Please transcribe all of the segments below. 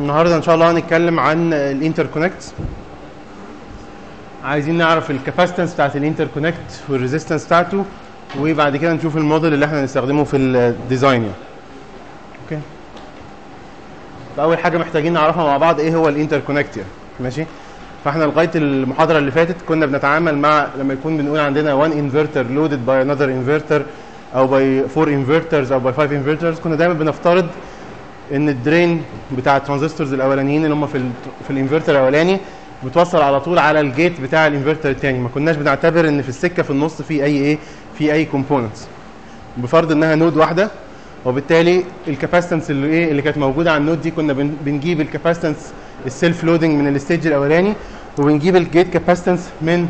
النهارده ان شاء الله هنتكلم عن الانتركونكت عايزين نعرف الكاباسيتنس بتاعت الانتركونكت والريزيستنس بتاعته وبعد كده نشوف الموديل اللي احنا هنستخدمه في الديزاين يعني اوكي فاول حاجه محتاجين نعرفها مع بعض ايه هو الانتركونكت يعني ماشي فاحنا لغايه المحاضره اللي فاتت كنا بنتعامل مع لما يكون بنقول عندنا 1 انفرتر لودد باي انذر انفرتر او باي 4 انفرترز او باي 5 انفرترز كنا دايما بنفترض ان الدرين بتاع الترانزستورز الاولانيين اللي هم في ال في الانفرتر الاولاني بتوصل على طول على الجيت بتاع الانفرتر الثاني ما كناش بنعتبر ان في السكه في النص في اي ايه في اي كومبوننتس بفرض انها نود واحده وبالتالي الكاباسيتنس اللي ايه اللي كانت موجوده على النود دي كنا بن بنجيب الكاباسيتنس السيلف لودنج من الستيج الاولاني وبنجيب الجيت كاباسيتنس من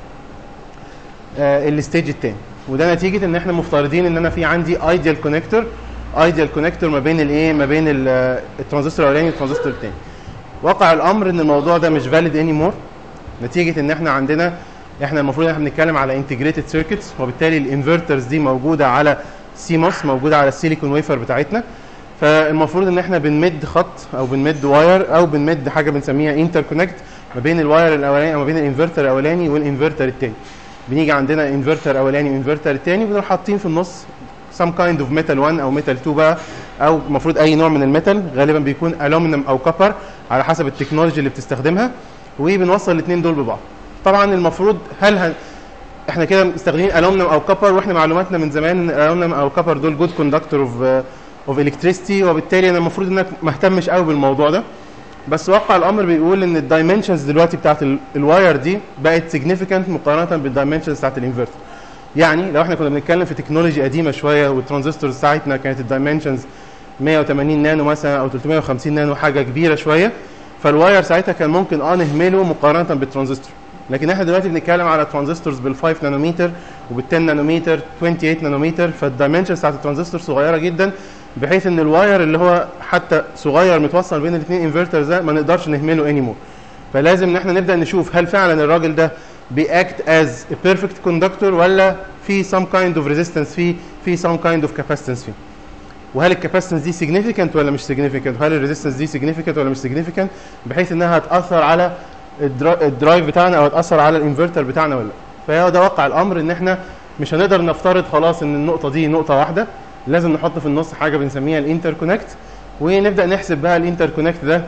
آه الستيج الثاني وده نتيجه ان احنا مفترضين ان انا في عندي ايديال كونكتور ايديال كونكتور ما بين الايه ما بين الترانزستور الاولاني والترانزستور الثاني واقع الامر ان الموضوع ده مش فاليد اني مور نتيجه ان احنا عندنا احنا المفروض ان احنا بنتكلم على انتجريتد سيركتس وبالتالي الانفرترز دي موجوده على سيموس موجوده على السيليكون ويفر بتاعتنا فالمفروض ان احنا بنمد خط او بنمد واير او بنمد حاجه بنسميها انتر كونكت ما بين الواير الاولاني او ما بين الانفرتر الاولاني والانفرتر الثاني بنيجي عندنا انفرتر اولاني وانفرتر الثاني وبنروح حاطين في النص some kind of metal 1 او metal 2 بقى او المفروض اي نوع من الميتال غالبا بيكون الومنيوم او كوبر على حسب التكنولوجي اللي بتستخدمها وبنوصل الاثنين دول ببعض طبعا المفروض هل هن... احنا كده مستخدمين الومنيوم او كوبر واحنا معلوماتنا من زمان ان الالومنيوم او كوبر دول جود كوندكتور اوف اوف الكتريستي وبالتالي انا المفروض انك ما اهتمش قوي بالموضوع ده بس واقع الامر بيقول ان الدايمنشنز دلوقتي بتاعت الواير دي بقت سيجنيفيكانت مقارنه بالدايمنشنز بتاعت الانفرتر يعني لو احنا كنا بنتكلم في تكنولوجي قديمه شويه والترانزستورز بتاعتنا كانت الدايمنشنز 180 نانو مثلا او 350 نانو حاجه كبيره شويه فالواير ساعتها كان ممكن اه نهمله مقارنه بالترانزستور لكن احنا دلوقتي بنتكلم على ترانزستورز بال 5 نانومتر وبال 10 نانومتر 28 نانومتر فالدايمنشنز بتاعت الترانزستور صغيره جدا بحيث ان الواير اللي هو حتى صغير متوصل بين الاثنين انفرترز ده ما نقدرش نهمله اني مور فلازم ان احنا نبدا نشوف هل فعلا الراجل ده بيأكت از بيرفكت كوندكتور ولا في some kind of resistance فيه في some kind of capacitance فيه وهل الكاباسيتنس دي significant ولا مش significant وهل الريزيستنس دي significant ولا مش significant بحيث انها هتاثر على الدرايف بتاعنا او هتاثر على الانفرتر بتاعنا ولا لا فهو ده واقع الامر ان احنا مش هنقدر نفترض خلاص ان النقطه دي نقطه واحده لازم نحط في النص حاجه بنسميها الانتركونكت ونبدا نحسب بقى الانتركونكت ده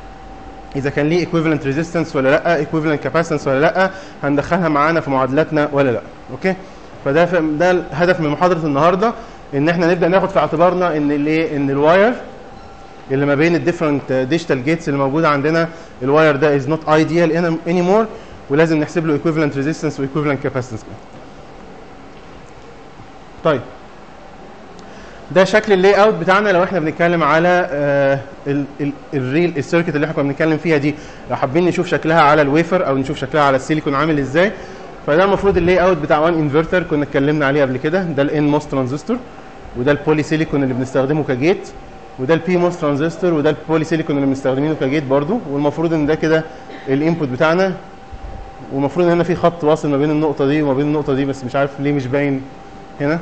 اذا كان ليه ايكويفالنت ريزيستنس ولا لا ايكويفالنت كاباسيتنس ولا لا هندخلها معانا في معادلاتنا ولا لا اوكي فده ده الهدف من محاضره النهارده ان احنا نبدا ناخد في اعتبارنا ان الايه ان الواير اللي ما بين الديفرنت ديجيتال جيتس اللي موجوده عندنا الواير ده از نوت ايديال اني مور ولازم نحسب له ايكويفالنت ريزيستنس وايكويفالنت كاباسيتنس طيب ده شكل اللاي اوت بتاعنا لو احنا بنتكلم على آه الريل السيركت اللي احنا كنا بنتكلم فيها دي لو حابين نشوف شكلها على الويفر او نشوف شكلها على السيليكون عامل ازاي فده المفروض اللاي اوت بتاع وان انفرتر كنا اتكلمنا عليه قبل كده ده الان موس ترانزستور وده البولي سيليكون اللي بنستخدمه كجيت وده البي موس ترانزستور وده البولي سيليكون اللي بنستخدمينه كجيت برضو والمفروض ان ده كده الانبوت بتاعنا والمفروض ان هنا في خط واصل ما بين النقطه دي وما بين النقطه دي بس مش عارف ليه مش باين هنا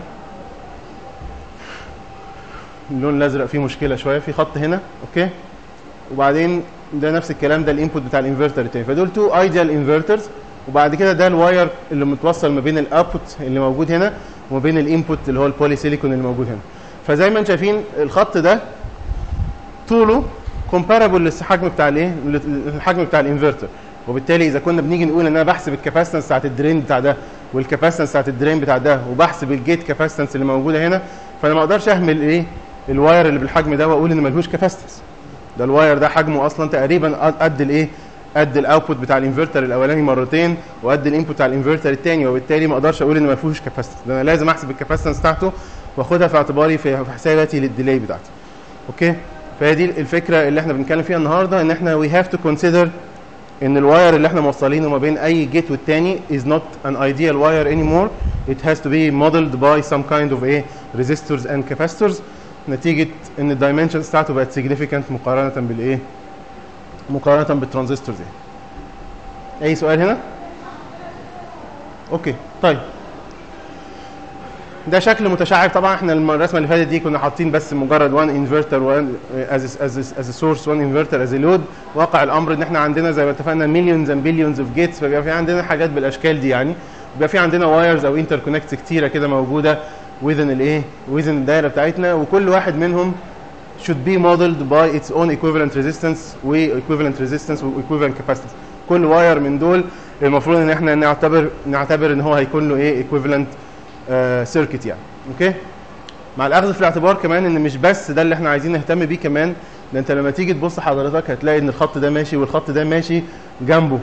اللون الازرق فيه مشكله شويه في خط هنا اوكي وبعدين ده نفس الكلام ده الانبوت بتاع الانفرتر التاني فدول تو ايديال انفرترز وبعد كده ده الواير اللي متوصل ما بين الاوتبوت اللي موجود هنا وما بين الانبوت اللي هو البولي سيليكون اللي موجود هنا فزي ما انتم شايفين الخط ده طوله كومبارابل للحجم بتاع الايه الحجم بتاع الانفرتر وبالتالي اذا كنا بنيجي نقول ان انا بحسب الكاباسيتنس بتاعت الدرين بتاع ده والكاباسيتنس بتاعت الدرين بتاع ده وبحسب الجيت كاباسيتنس اللي موجوده هنا فانا ما اقدرش اهمل ايه الواير اللي بالحجم ده واقول ان ملهوش كاباسيتنس ده الواير ده حجمه اصلا تقريبا قد الايه قد الاوتبوت بتاع الانفرتر الاولاني مرتين وقد الانبوت بتاع الانفرتر الثاني وبالتالي ما اقدرش اقول ان ما فيهوش كاباسيتنس ده انا لازم احسب الكاباسيتنس بتاعته واخدها في اعتباري في حساباتي للديلي بتاعتي اوكي فهي دي الفكره اللي احنا بنتكلم فيها النهارده ان احنا وي هاف تو كونسيدر ان الواير اللي احنا موصلينه ما بين اي جيت والتاني is not an ideal wire anymore it has to be modeled by some kind of a resistors and capacitors نتيجه ان الدايمنشنز بتاعته بقت significant مقارنه بالايه مقارنه بالترانزستورز اي سؤال هنا اوكي طيب ده شكل متشعب طبعا احنا الم- الرسمه اللي فاتت دي كنا حاطين بس مجرد وان انفرتر وان از از از سورس وان انفرتر از لود واقع الامر ان احنا عندنا زي ما اتفقنا مليونز اند بليونز اوف جيتس فبيبقى في عندنا حاجات بالاشكال دي يعني بيبقى في عندنا وايرز او انتر كونكتس كتيره كده موجوده within الايه within الدايره بتاعتنا وكل واحد منهم should be modeled by its own equivalent resistance و equivalent resistance و equivalent capacitance كل واير من دول المفروض ان احنا نعتبر نعتبر ان هو هيكون له ايه equivalent سيركت يعني اوكي مع الاخذ في الاعتبار كمان ان مش بس ده اللي احنا عايزين نهتم بيه كمان ده انت لما تيجي تبص حضرتك هتلاقي ان الخط ده ماشي والخط ده ماشي جنبه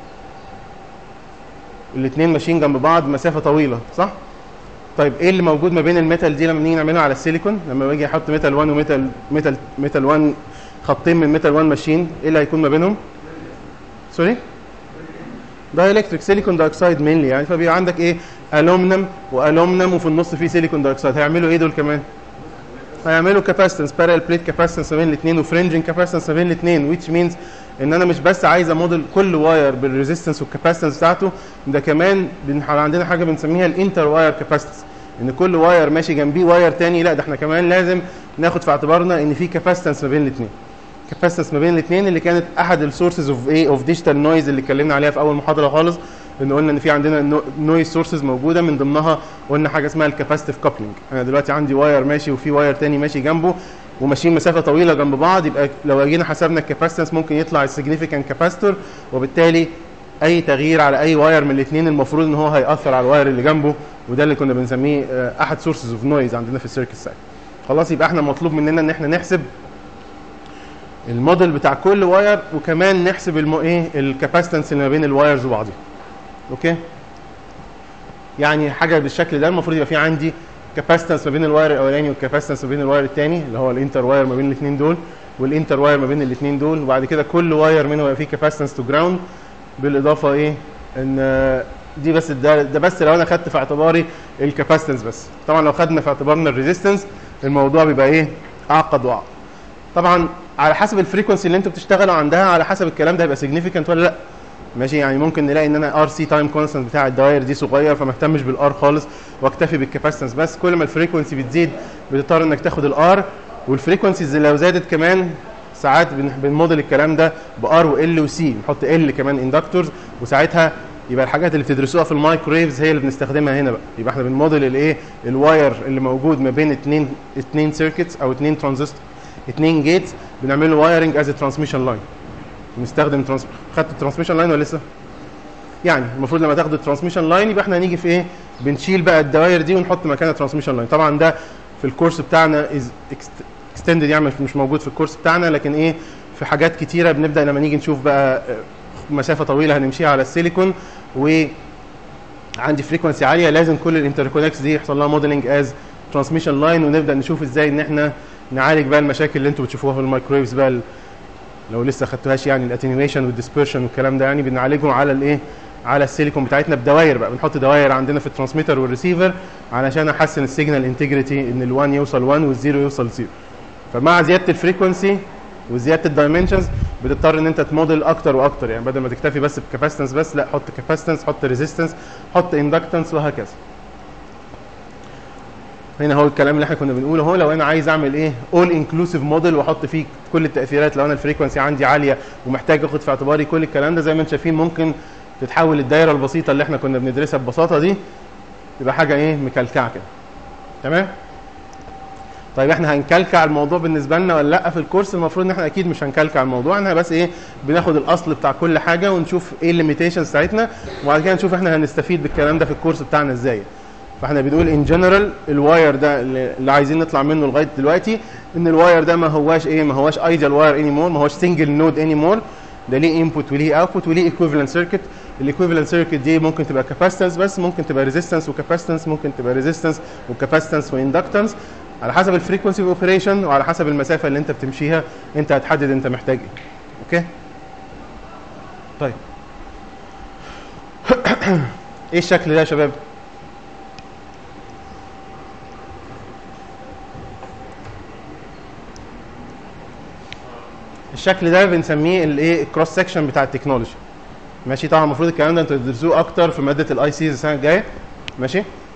الاثنين ماشيين جنب بعض مسافه طويله صح طيب ايه اللي موجود ما بين الميتال دي لما نيجي نعملها على السيليكون لما باجي احط ميتال 1 وميتال ميتال ميتال 1 خطين من ميتال 1 ماشيين ايه اللي هيكون ما بينهم سوري دايلكتريك سيليكون دايوكسيد مينلي يعني فبيبقى عندك ايه الومنيوم والومنيوم وفي النص فيه سيليكون دايوكسيد هيعملوا ايه دول كمان هيعملوا كاباسيتنس بارallel بليت كاباسيتنس ما بين الاثنين وفرنجنج كاباسيتنس ما بين الاثنين which means ان انا مش بس عايز اموديل كل واير بالريزيستنس والكاباسيتنس بتاعته ده كمان بن- عندنا حاجه بنسميها الانتر واير كاباسيتنس ان كل واير ماشي جنبيه واير تاني لا ده احنا كمان لازم ناخد في اعتبارنا ان في كاباسيتنس ما بين الاثنين كاباسيتنس ما بين الاثنين اللي كانت احد السورسز اوف ايه اوف ديجيتال نويز اللي اتكلمنا عليها في اول محاضره خالص ان قلنا ان في عندنا نويز سورسز موجوده من ضمنها قلنا حاجه اسمها الكاباسيتيف كابلنج انا دلوقتي عندي واير ماشي وفي واير تاني ماشي جنبه وماشيين مسافه طويله جنب بعض يبقى لو جينا حسبنا الكاباسيتنس ممكن يطلع السيجنيفيكانت كاباستور وبالتالي اي تغيير على اي واير من الاثنين المفروض ان هو هياثر على الواير اللي جنبه وده اللي كنا بنسميه آه، احد سورسز اوف نويز عندنا في السيركت سايد خلاص يبقى احنا مطلوب مننا ان احنا نحسب الموديل بتاع كل واير وكمان نحسب المو ايه الكاباسيتنس اللي ما بين الوايرز وبعضها اوكي يعني حاجه بالشكل ده المفروض يبقى في عندي كاباسيتنس ما بين الواير الاولاني والكاباسيتنس ما بين الواير الثاني اللي هو الانتر واير ما بين الاثنين دول والانتر واير ما بين الاثنين دول وبعد كده كل واير منهم يبقى فيه كاباسيتنس تو جراوند بالاضافه ايه ان آه، دي بس ده, ده بس لو انا خدت في اعتباري الكاباسيتنس بس طبعا لو خدنا في اعتبارنا الريزيستنس الموضوع بيبقى ايه اعقد واعقد طبعا على حسب الفريكونسي اللي انتوا بتشتغلوا عندها على حسب الكلام ده هيبقى سيجنيفيكانت ولا لا ماشي يعني ممكن نلاقي ان انا ار سي تايم كونستنت بتاع الدوائر دي صغير فما اهتمش بالار خالص واكتفي بالكاباسيتنس بس كل ما الفريكونسي بتزيد بتضطر انك تاخد الار والفريكونسيز لو زادت كمان ساعات بن- بنموديل الكلام ده بار وال وسي نحط ال كمان اندكتورز وساعتها يبقى الحاجات اللي بتدرسوها في المايكرويفز هي اللي بنستخدمها هنا بقى يبقى احنا بنموديل الايه الواير اللي موجود ما بين اثنين اثنين سيركتس او اثنين ترانزستور اثنين جيتس بنعمل له وايرنج از ترانسميشن لاين نستخدم ترانس... خدت الترانسميشن لاين ولا لسه؟ يعني المفروض لما تاخد الترانسميشن لاين يبقى احنا هنيجي في ايه؟ بنشيل بقى الدوائر دي ونحط مكانها ترانسميشن لاين طبعا ده في الكورس بتاعنا از اكستندد يعني مش- مش موجود في الكورس بتاعنا لكن ايه في حاجات كتيره بنبدا لما نيجي نشوف بقى آه، مسافه طويله هنمشيها على السيليكون و عندي فريكونسي عاليه لازم كل الانتركونكتس دي يحصل لها موديلنج از ترانسميشن لاين ونبدا نشوف ازاي ان احنا نعالج بقى المشاكل اللي انتوا بتشوفوها في المايكرويفز بقى ال- لو لسه خدتوهاش يعني الاتنيويشن والديسبرشن والكلام ده يعني بنعالجهم على الايه على السيليكون بتاعتنا بدوائر بقى بنحط دوائر عندنا في الترانسميتر والريسيفر علشان احسن السيجنال انتجريتي ان ال1 يوصل 1 والزيرو يوصل 0 فمع زياده الفريكونسي وزياده الدايمنشنز بتضطر ان انت تموديل اكتر واكتر يعني بدل ما تكتفي بس بكاباسيتنس بس لا حط كاباسيتنس حط ريزيستنس حط اندكتنس وهكذا هنا هو الكلام اللي احنا كنا بنقوله هو لو انا عايز اعمل ايه اول انكلوسيف موديل واحط فيه كل التاثيرات لو انا الفريكونسي عندي عاليه ومحتاج اخد في اعتباري كل الكلام ده زي ما انتم شايفين ممكن تتحول الدايره البسيطه اللي احنا كنا بندرسها ببساطه دي تبقى حاجه ايه مكلكعه كده تمام طيب احنا هنكلكع الموضوع بالنسبه لنا ولا لا في الكورس المفروض ان احنا اكيد مش هنكلكع الموضوع احنا بس ايه بناخد الاصل بتاع كل حاجه ونشوف ايه الليميتيشنز بتاعتنا وبعد كده نشوف احنا هنستفيد بالكلام ده في الكورس بتاعنا ازاي فاحنا بنقول ان جنرال الواير ده اللي اللي عايزين نطلع منه لغايه دلوقتي ان الواير ده ما هواش ايه ما هواش ايديال واير اني مور ما هواش سنجل نود اني مور ده ليه انبوت وليه اوتبوت وليه ايكويفالنت سيركت الايكويفالنت سيركت دي ممكن تبقى كاباسيتنس بس ممكن تبقى ريزيستنس وكاباسيتنس ممكن تبقى ريزيستنس وكاباسيتنس واندكتنس على حسب الفريكونسي اوبريشن وعلى حسب المسافه اللي انت بتمشيها انت هتحدد انت محتاج ايه اوكي طيب ايه الشكل ده يا شباب الشكل ده بنسميه الايه الكروس سكشن بتاع التكنولوجي ماشي طبعا المفروض الكلام ده انتوا تدرسوه اكتر في ماده الاي سيز السنه الجايه ماشي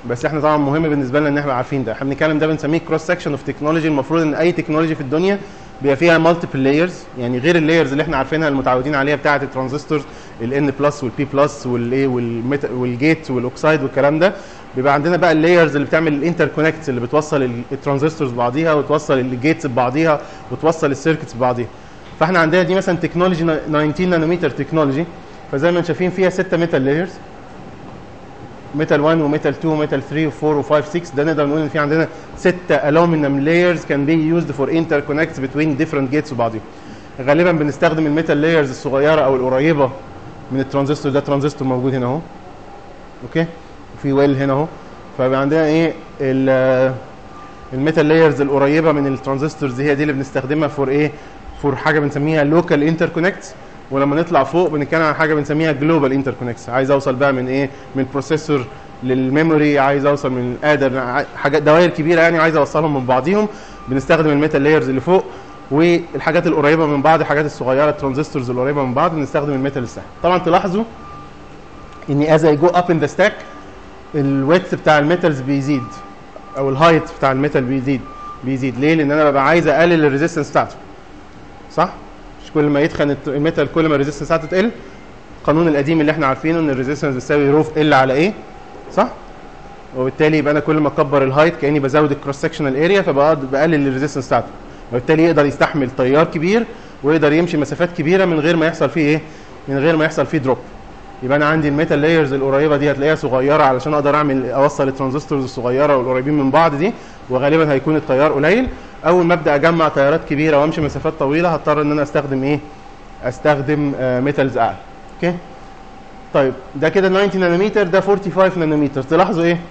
بس احنا طبعا مهم بالنسبه لنا ان احنا عارفين ده احنا بنتكلم ده بنسميه كروس سكشن اوف تكنولوجي المفروض ان اي تكنولوجي في الدنيا بيبقى فيها مالتيبل لايرز يعني غير اللايرز اللي احنا عارفينها المتعودين عليها بتاعه الترانزستورز الان بلس والبي بلس والايه والجيت والاوكسايد والكلام ده بيبقى عندنا بقى اللايرز اللي بتعمل الانتر كونكتس اللي بتوصل ال- الترانزستورز ببعضيها وتوصل الجيتس ببعضيها وتوصل السيركتس ببعضيها فاحنا عندنا دي مثلا تكنولوجي 19 نانومتر تكنولوجي فزي ما انتم شايفين فيها 6 ميتال لايرز ميتال 1 وميتال 2 وميتال 3 و4 و5 6 ده نقدر نقول ان في عندنا 6 الومنيوم لايرز كان بي يوزد فور انتر كونكتس بتوين ديفرنت جيتس وبعضهم غالبا بنستخدم الميتال لايرز الصغيره او القريبه من الترانزستور ده ترانزستور موجود هنا اهو اوكي وفي ويل هنا اهو فبقى عندنا ايه ال- الميتال لايرز القريبه من الترانزستورز هي دي اللي بنستخدمها فور ايه فور حاجه بنسميها لوكال انتر كونكتس ولما نطلع فوق بنتكلم عن حاجه بنسميها جلوبال انتر كونكتس عايز اوصل بقى من ايه من بروسيسور للميموري عايز اوصل من ادر حاجات دوائر كبيره يعني عايز اوصلهم من بعضيهم بنستخدم الميتال لايرز اللي فوق والحاجات القريبه من بعض الحاجات الصغيره الترانزستورز القريبه من بعض بنستخدم الميتال السهل طبعا تلاحظوا ان از اي جو اب ان ذا ستاك الويت بتاع الميتالز بيزيد او الهايت بتاع الميتال بيزيد بيزيد ليه لان انا ببقى عايز اقلل الريزيستنس بتاعته صح مش كل ما يتخن الت- الميتال كل ما الريزيستنس بتاعته تقل القانون القديم اللي احنا عارفينه ان الريزيستنس بتساوي رو في ال على ايه صح وبالتالي يبقى انا كل ما اكبر الهايت كاني بزود الكروس سكشنال اريا فبقلل الريزيستنس بتاعته وبالتالي يقدر يستحمل تيار كبير ويقدر يمشي مسافات كبيره من غير ما يحصل فيه ايه من غير ما يحصل فيه دروب يبقى انا عندي الميتال لايرز القريبه دي هتلاقيها صغيره علشان اقدر اعمل اوصل الترانزستورز الصغيره والقريبين من بعض دي وغالبا هيكون التيار قليل اول ما ابدا اجمع تيارات كبيره وامشي مسافات طويله هضطر ان انا استخدم ايه استخدم آه ميتالز اعلى اوكي طيب ده كده 90 نانومتر ده 45 نانومتر تلاحظوا ايه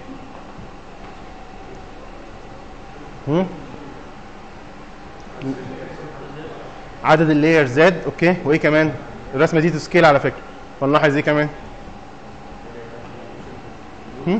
هم؟ عدد اللاير زاد اوكي وايه كمان الرسمه دي تسكيل على فكره فنلاحظ ايه كمان هم؟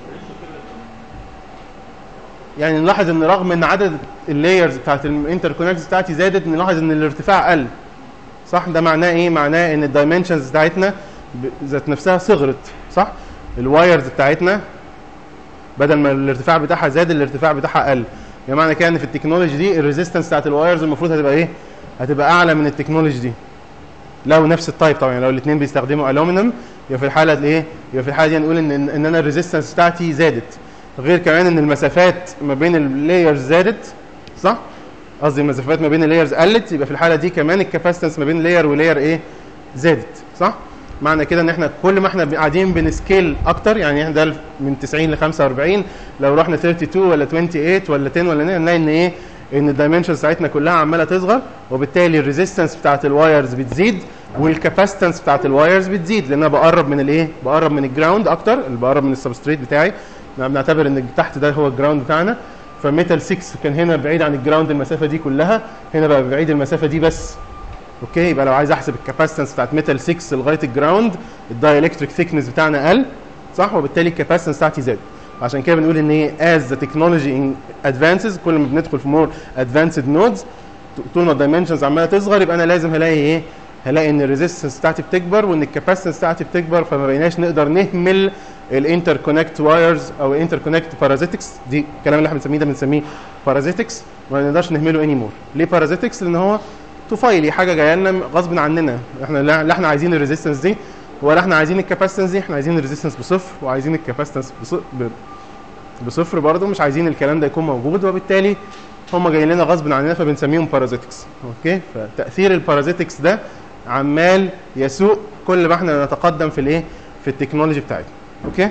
يعني نلاحظ ان رغم ان عدد اللايرز بتاعت الانتر كونكتس بتاعتي زادت نلاحظ ان الارتفاع قل صح ده معناه ايه معناه ان الدايمنشنز بتاعتنا ب- ذات نفسها صغرت صح الوايرز بتاعتنا بدل ما الارتفاع بتاعها زاد الارتفاع بتاعها قل يعني معنى كده ان في التكنولوجي دي الريزيستنس بتاعت الوايرز المفروض هتبقى ايه هتبقى اعلى من التكنولوجي دي لو نفس التايب طبعا لو الاثنين بيستخدموا الومنيوم يبقى في الحاله دي ايه يبقى في الحاله دي نقول ان ان انا الريزيستنس بتاعتي زادت غير كمان ان المسافات ما بين اللايرز زادت صح قصدي المسافات ما بين اللايرز قلت يبقى في الحاله دي كمان الكاباسيتنس ما بين لاير ولاير ايه زادت صح معنى كده ان احنا كل ما احنا قاعدين بنسكيل اكتر يعني احنا ده من 90 ل 45 لو رحنا 32 ولا 28 ولا 10 ولا 9 نلاقي ان ايه ان الدايمنشنز بتاعتنا كلها عماله تصغر وبالتالي الريزيستنس بتاعت الوايرز بتزيد والكاباسيتنس بتاعت الوايرز بتزيد لان انا بقرب من الايه بقرب من الجراوند اكتر اللي بقرب من السبستريت بتاعي احنا بنعتبر ان تحت ده هو الجراوند بتاعنا فميتال 6 كان هنا بعيد عن الجراوند المسافه دي كلها هنا بقى بعيد المسافه دي بس اوكي يبقى لو عايز احسب الكاباسيتنس بتاعت ميتال 6 لغايه الجراوند الدايلكتريك ثيكنس بتاعنا قل صح وبالتالي الكاباسيتنس بتاعتي زادت عشان كده بنقول ان ايه as the technology advances كل ما بندخل في more advanced nodes طول ما الدايمنشنز عماله تصغر يبقى انا لازم هلاقي ايه هلاقي ان الريزيستنس بتاعتي بتكبر وان الكاباسيتنس بتاعتي بتكبر فما بقيناش نقدر نهمل الانتر كونكت وايرز او انتر كونكت بارازيتكس دي الكلام اللي احنا بنسميه ده بنسميه بارازيتكس ما نقدرش نهمله اني مور ليه بارازيتكس لان هو طفيلي حاجه جايه لنا غصب عننا احنا لا لا احنا عايزين الريزيستنس دي ولا احنا عايزين الكاباسيتنس دي احنا عايزين الريزيستنس بصفر وعايزين الكاباسيتنس بص- ب- بصفر برضه مش عايزين الكلام ده يكون موجود وبالتالي هم جايين لنا غصب عننا فبنسميهم بارازيتكس اوكي فتاثير البارازيتكس ده عمال يسوق كل ما احنا نتقدم في الايه في التكنولوجي بتاعتنا اوكي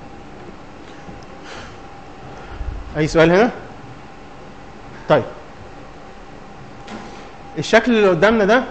اي سؤال هنا طيب الشكل اللي قدامنا ده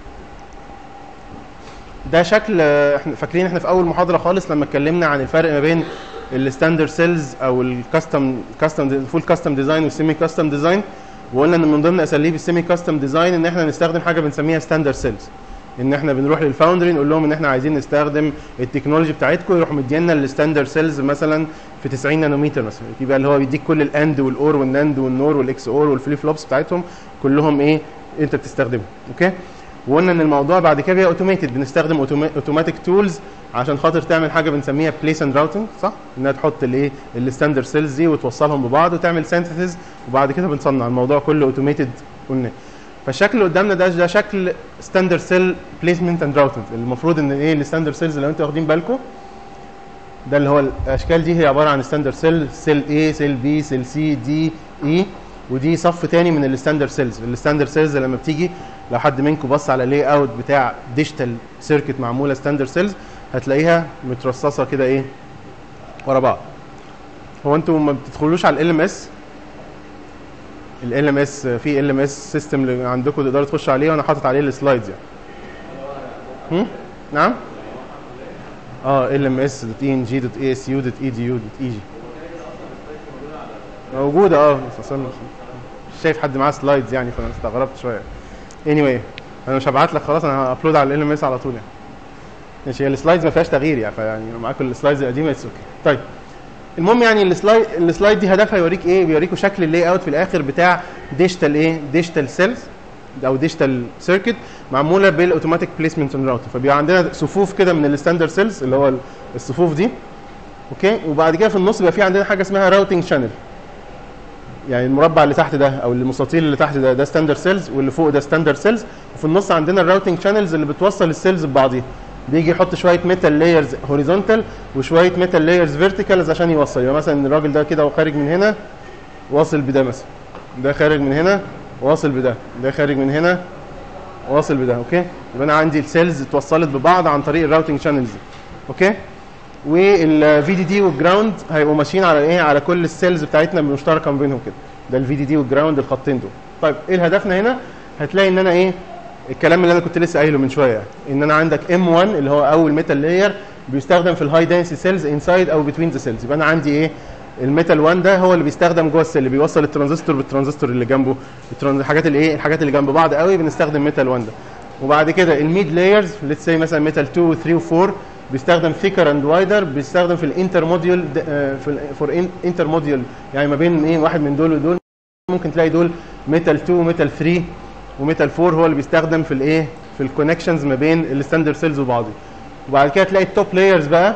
ده شكل آه، احنا فاكرين احنا في اول محاضره خالص لما اتكلمنا عن الفرق ما بين الستاندرد سيلز او الكاستم كاستم فول كاستم ديزاين والسيمي كاستم ديزاين وقلنا ان من ضمن اساليب السيمي كاستم ديزاين ان احنا نستخدم حاجه بنسميها ستاندرد سيلز ان احنا بنروح للفاوندري نقول لهم ان احنا عايزين نستخدم التكنولوجي بتاعتكم يروحوا مدينا الستاندرد سيلز مثلا في 90 نانومتر مثلا يبقى اللي هو بيديك كل الاند والاور والناند والنور والاكس اور والفليب فلوبس بتاعتهم كلهم ايه انت بتستخدمهم اوكي وقلنا ان الموضوع بعد كده بيبقى اوتوميتد بنستخدم اوتوماتيك تولز عشان خاطر تعمل حاجه بنسميها بليس اند راوتنج صح انها تحط الايه الستاندرد سيلز دي وتوصلهم ببعض وتعمل سينثيسيس وبعد كده بنصنع الموضوع كله اوتوميتد قلنا فالشكل اللي قدامنا ده ده شكل ستاندرد سيل بليسمنت اند راوتنج المفروض ان ايه الستاندرد سيلز لو انتوا واخدين بالكم ده اللي هو الاشكال دي هي عباره عن ستاندرد سيل سيل A سيل B سيل C D E ودي صف تاني من الستاندرد سيلز الستاندرد سيلز لما بتيجي لو حد منكم بص على لاي اوت بتاع ديجيتال سيركت معموله ستاندرد سيلز هتلاقيها مترصصه كده ايه ورا بعض هو انتوا ما بتدخلوش على ال ام اس ال ام اس في ال ام اس سيستم اللي عندكم تقدروا تخشوا عليه وانا حاطط عليه السلايدز يعني هم؟ نعم اه ال ام اس دوت اي ان جي دوت اي اس يو دوت اي دي يو دوت اي جي موجوده اه بس اصلا مش شايف حد معاه سلايدز يعني فانا استغربت شويه anyway انا مش هبعت لك خلاص انا هابلود على ال ام اس على طول يعني ماشي هي السلايدز ما فيهاش تغيير يعني فيعني لو معاكم السلايدز القديمه اتس اوكي طيب المهم يعني السلايد السلايد دي هدفها يوريك ايه بيوريكوا شكل اللاي اوت في الاخر بتاع ديجيتال ايه ديجيتال سيلز او ديجيتال سيركت معموله بالاوتوماتيك بليسمنت اند راوتر فبيبقى عندنا صفوف كده من الستاندرد سيلز اللي هو الصفوف دي اوكي وبعد كده في النص بيبقى في عندنا حاجه اسمها راوتنج شانل يعني المربع اللي تحت ده او المستطيل اللي تحت ده ده ستاندرد سيلز واللي فوق ده ستاندرد سيلز وفي النص عندنا الراوتنج شانلز اللي بتوصل السيلز ببعضيها بيجي يحط شويه ميتال لايرز هوريزونتال وشويه ميتال لايرز فيرتيكالز عشان يوصل يبقى مثلا الراجل ده كده وخارج من هنا واصل بده مثلا ده خارج من هنا واصل بده ده خارج من هنا واصل بده اوكي يبقى انا عندي السيلز اتوصلت ببعض عن طريق الراوتنج شانلز اوكي والفي دي دي والجراوند هيبقوا ماشيين على ايه على كل السيلز بتاعتنا مشتركه ما بينهم كده ده الفي دي دي والجراوند الخطين دول طيب ايه هدفنا هنا هتلاقي ان انا ايه الكلام اللي انا كنت لسه قايله من شويه ان انا عندك ام 1 اللي هو اول ميتال لاير بيستخدم في الهاي دنسي سيلز انسايد او بتوين ذا سيلز يبقى انا عندي ايه الميتال 1 ده هو اللي بيستخدم جوه السيل اللي بيوصل الترانزستور بالترانزستور اللي جنبه الترانز- الحاجات اللي ايه الحاجات اللي جنب بعض قوي بنستخدم ميتال 1 ده وبعد كده الميد لايرز ليتس سي مثلا ميتال 2 و 3 و 4 بيستخدم ثيكر اند وايدر بيستخدم في الانتر موديول في فور انتر موديول يعني ما بين ايه واحد من دول ودول ممكن تلاقي دول ميتال 2 وميتال 3 وميتال 4 هو اللي بيستخدم في الايه في الكونكشنز ما بين الستاندرد سيلز وبعضه وبعد كده تلاقي التوب لايرز بقى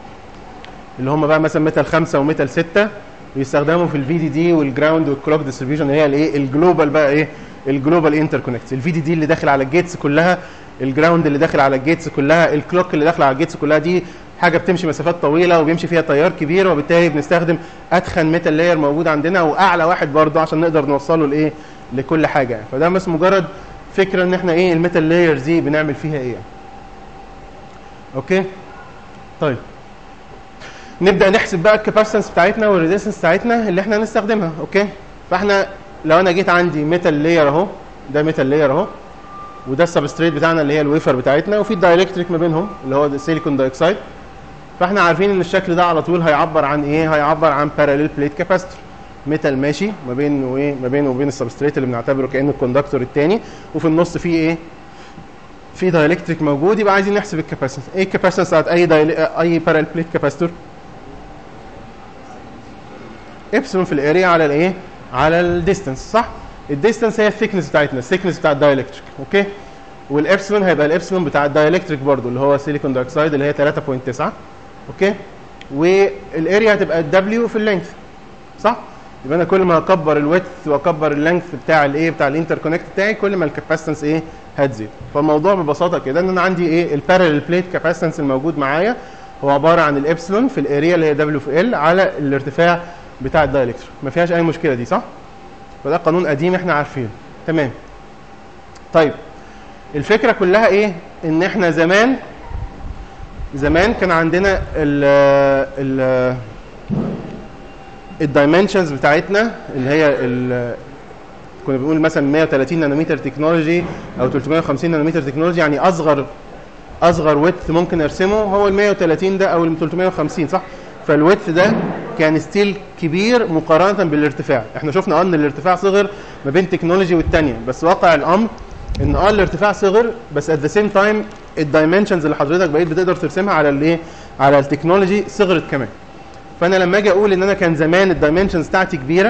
اللي هم بقى مثلا ميتال 5 وميتال 6 بيستخدموا في الفي دي دي والجراوند والكلوك ديستريبيوشن اللي هي الايه الجلوبال بقى ايه الجلوبال انتر كونكت الفي دي دي اللي داخل على الجيتس كلها الجراوند اللي داخل على الجيتس كلها الكلوك اللي داخل على الجيتس كلها دي حاجه بتمشي مسافات طويله وبيمشي فيها تيار كبير وبالتالي بنستخدم اتخن ميتال لاير موجود عندنا واعلى واحد برضه عشان نقدر نوصله لايه لكل حاجه يعني. فده بس مجرد فكره ان احنا ايه الميتال لايرز دي بنعمل فيها ايه يعني. اوكي طيب نبدا نحسب بقى الكاباسيتنس بتاعتنا والريزيستنس بتاعتنا اللي احنا هنستخدمها اوكي فاحنا لو انا جيت عندي ميتال لاير اهو ده ميتال لاير اهو وده السبستريت بتاعنا اللي هي الويفر بتاعتنا وفي الدايلكتريك ما بينهم اللي هو السيليكون دايوكسيد فاحنا عارفين ان الشكل ده على طول هيعبر عن ايه هيعبر عن باراليل بليت كاباستور ميتال ماشي ما بين وايه ما بينه وبين السبستريت اللي بنعتبره كانه الكوندكتور الثاني وفي النص فيه ايه في دايلكتريك موجود يبقى عايزين نحسب الكاباسيتنس ايه الكاباسيتنس بتاعت اي دايل... اي باراليل بليت كاباستور ابسلون في الاريا على الايه على الديستنس صح الديستنس هي الثيكنس بتاعتنا الثيكنس بتاع الدايلكتريك اوكي والابسلون هيبقى الابسلون بتاع الدايلكتريك برضو اللي هو سيليكون دايوكسيد اللي هي 3.9 اوكي والاريا هتبقى الدبليو في اللينث صح يبقى انا كل ما اكبر الويدث واكبر اللينث بتاع الايه بتاع الانتر كونكت بتاعي كل ما الكاباسيتنس ايه هتزيد فالموضوع ببساطه كده ان انا عندي ايه البارallel بليت كاباسيتنس الموجود معايا هو عباره عن الابسلون في الاريا اللي هي دبليو في ال على الارتفاع بتاع الدايلكتريك ما فيهاش اي مشكله دي صح فده قانون قديم احنا عارفينه تمام طيب الفكره كلها ايه ان احنا زمان زمان كان عندنا ال ال الدايمنشنز بتاعتنا اللي هي ال كنا بنقول مثلا 130 نانومتر تكنولوجي او 350 نانومتر تكنولوجي يعني اصغر اصغر ويدث ممكن ارسمه هو ال 130 ده او ال 350 صح فالويدث ده كان ستيل كبير مقارنه بالارتفاع احنا شفنا اه ان الارتفاع صغر ما بين تكنولوجي والثانيه بس واقع الامر ان اه الارتفاع صغر بس ات ذا سيم تايم الدايمنشنز اللي حضرتك بقيت بتقدر ترسمها على الايه على التكنولوجي صغرت كمان فانا لما اجي اقول ان انا كان زمان الدايمنشنز بتاعتي كبيره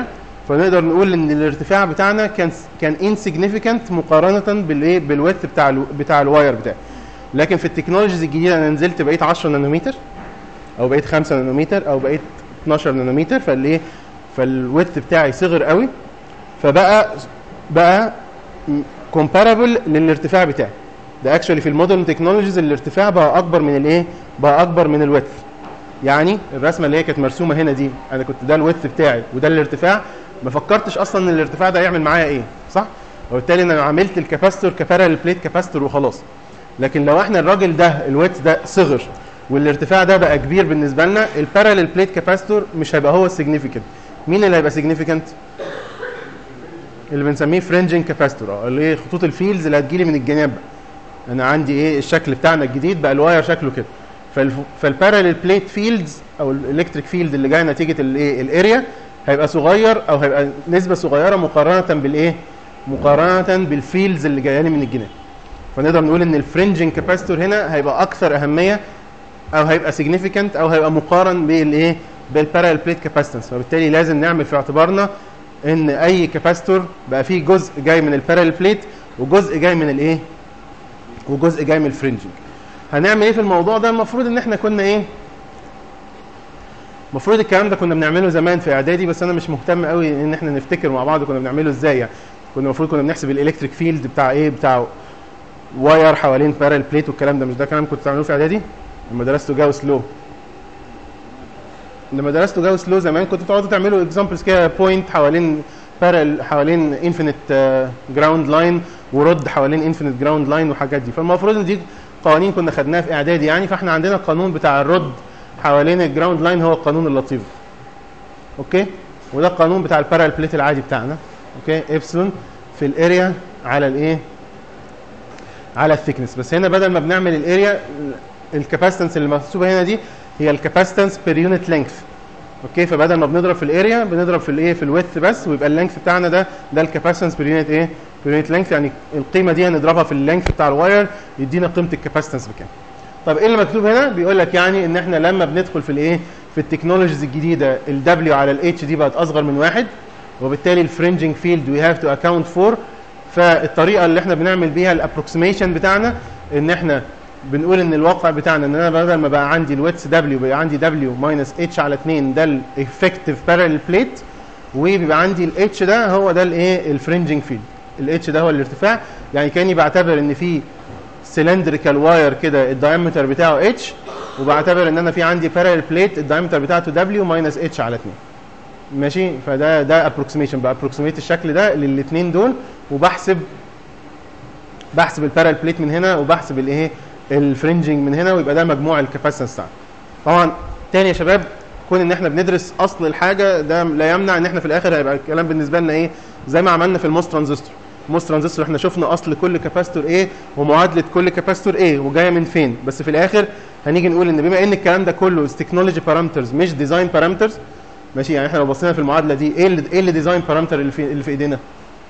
فنقدر نقول ان الارتفاع بتاعنا كان كان انسيجنيفيكانت مقارنه بالايه بالويت بتاع ال بتاع الواير بتاعي لكن في التكنولوجيز الجديده انا نزلت بقيت 10 نانومتر او بقيت 5 نانومتر او بقيت 12 نانومتر فالايه فالويت بتاعي صغر قوي فبقى بقى كومبارابل للارتفاع بتاعي ده اكشولي في المودرن تكنولوجيز الارتفاع بقى اكبر من الايه بقى اكبر من الويت يعني الرسمه اللي هي كانت مرسومه هنا دي انا كنت ده الويت بتاعي وده الارتفاع ما فكرتش اصلا ان الارتفاع ده هيعمل معايا ايه صح وبالتالي انا عملت الكاباستور كبارال بليت كاباستور وخلاص لكن لو احنا الراجل ده الويت ده صغر والارتفاع ده بقى كبير بالنسبه لنا البارالل بليت كاباستور مش هيبقى هو السيجنيفيكانت مين اللي هيبقى سيجنيفيكانت اللي بنسميه فرنجنج كاباستور اللي هي خطوط الفيلز اللي هتجيلي من الجناب بقى. انا عندي ايه الشكل بتاعنا الجديد بقى الواير شكله كده فالبارالل بليت فيلدز او الالكتريك فيلد اللي جاي نتيجه الايه الاريا هيبقى صغير او هيبقى نسبه صغيره مقارنه بالايه مقارنه بالفيلدز اللي جايه لي من الجناب فنقدر نقول ان الفرنجنج كاباستور هنا هيبقى اكثر اهميه او هيبقى سيجنيفيكانت او هيبقى مقارن بالايه بالبارالل بليت كاباستنس فبالتالي لازم نعمل في اعتبارنا ان اي كاباستور بقى فيه جزء جاي من البارالل بليت وجزء جاي من الايه وجزء جاي من الفرنجنج هنعمل ايه في الموضوع ده المفروض ان احنا كنا ايه المفروض الكلام ده كنا بنعمله زمان في اعدادي بس انا مش مهتم قوي ان احنا نفتكر مع بعض كنا بنعمله ازاي يعني كنا المفروض كنا بنحسب الالكتريك فيلد بتاع ايه بتاع واير حوالين بارل بليت والكلام ده مش ده كلام كنت بتعملوه في اعدادي لما درستوا جاوس لو لما درستوا جاوس لو زمان كنتوا بتقعدوا تعملوا اكزامبلز كده بوينت حوالين بارل حوالين انفينيت جراوند لاين ورد حوالين انفينيت جراوند لاين والحاجات دي فالمفروض ان دي قوانين كنا خدناها في اعدادي يعني فاحنا عندنا القانون بتاع الرد حوالين الجراوند لاين هو القانون اللطيف اوكي وده القانون بتاع البارال بليت العادي بتاعنا اوكي ابسلون في الاريا على الايه على الثيكنس بس هنا بدل ما بنعمل الاريا الكاباسيتنس اللي محسوبه هنا دي هي الكاباسيتنس بير يونت لينث اوكي فبدل ما بنضرب في الاريا بنضرب في الايه في الويدث بس ويبقى اللينث بتاعنا ده ده الكاباسيتنس بير يونت ايه بير يونت لينث يعني القيمه دي هنضربها في اللينث بتاع الواير يدينا قيمه الكاباسيتنس بكام طب ايه اللي مكتوب هنا بيقول لك يعني ان احنا لما بندخل في الايه في التكنولوجيز الجديده الدبليو على الاتش دي بقت اصغر من واحد وبالتالي الفرنجنج فيلد وي هاف تو اكاونت فور فالطريقه اللي احنا بنعمل بيها الابروكسيميشن بتاعنا ان احنا بنقول ان الواقع بتاعنا ان انا بدل ما بقى عندي الويتس دبليو بقى عندي دبليو ماينس اتش على 2 ده الافكتيف بارallel بليت وبيبقى عندي الاتش ده هو ده الايه الفرنجنج فيلد الاتش ده هو الارتفاع يعني كاني بعتبر ان في سلندريكال واير كده الدايمتر بتاعه اتش وبعتبر ان انا في عندي بارallel بليت الدايمتر بتاعته دبليو ماينس اتش على 2 ماشي فده ده ابروكسيميشن بابروكسيميت الشكل ده للاثنين دول وبحسب بحسب البارال بليت من هنا وبحسب الايه الفرنجنج من هنا ويبقى ده مجموع الكاباسيتنس بتاعنا طبعا تاني يا شباب كون ان احنا بندرس اصل الحاجه ده لا يمنع ان احنا في الاخر هيبقى الكلام بالنسبه لنا ايه زي ما عملنا في الموس ترانزستور الموس ترانزستور احنا شفنا اصل كل كاباستور ايه ومعادله كل كاباستور ايه وجايه من فين بس في الاخر هنيجي نقول ان بما ان الكلام ده كله تكنولوجي بارامترز مش ديزاين بارامترز ماشي يعني احنا لو بصينا في المعادله دي ايه اللي ايه اللي ديزاين بارامتر اللي في اللي في ايدينا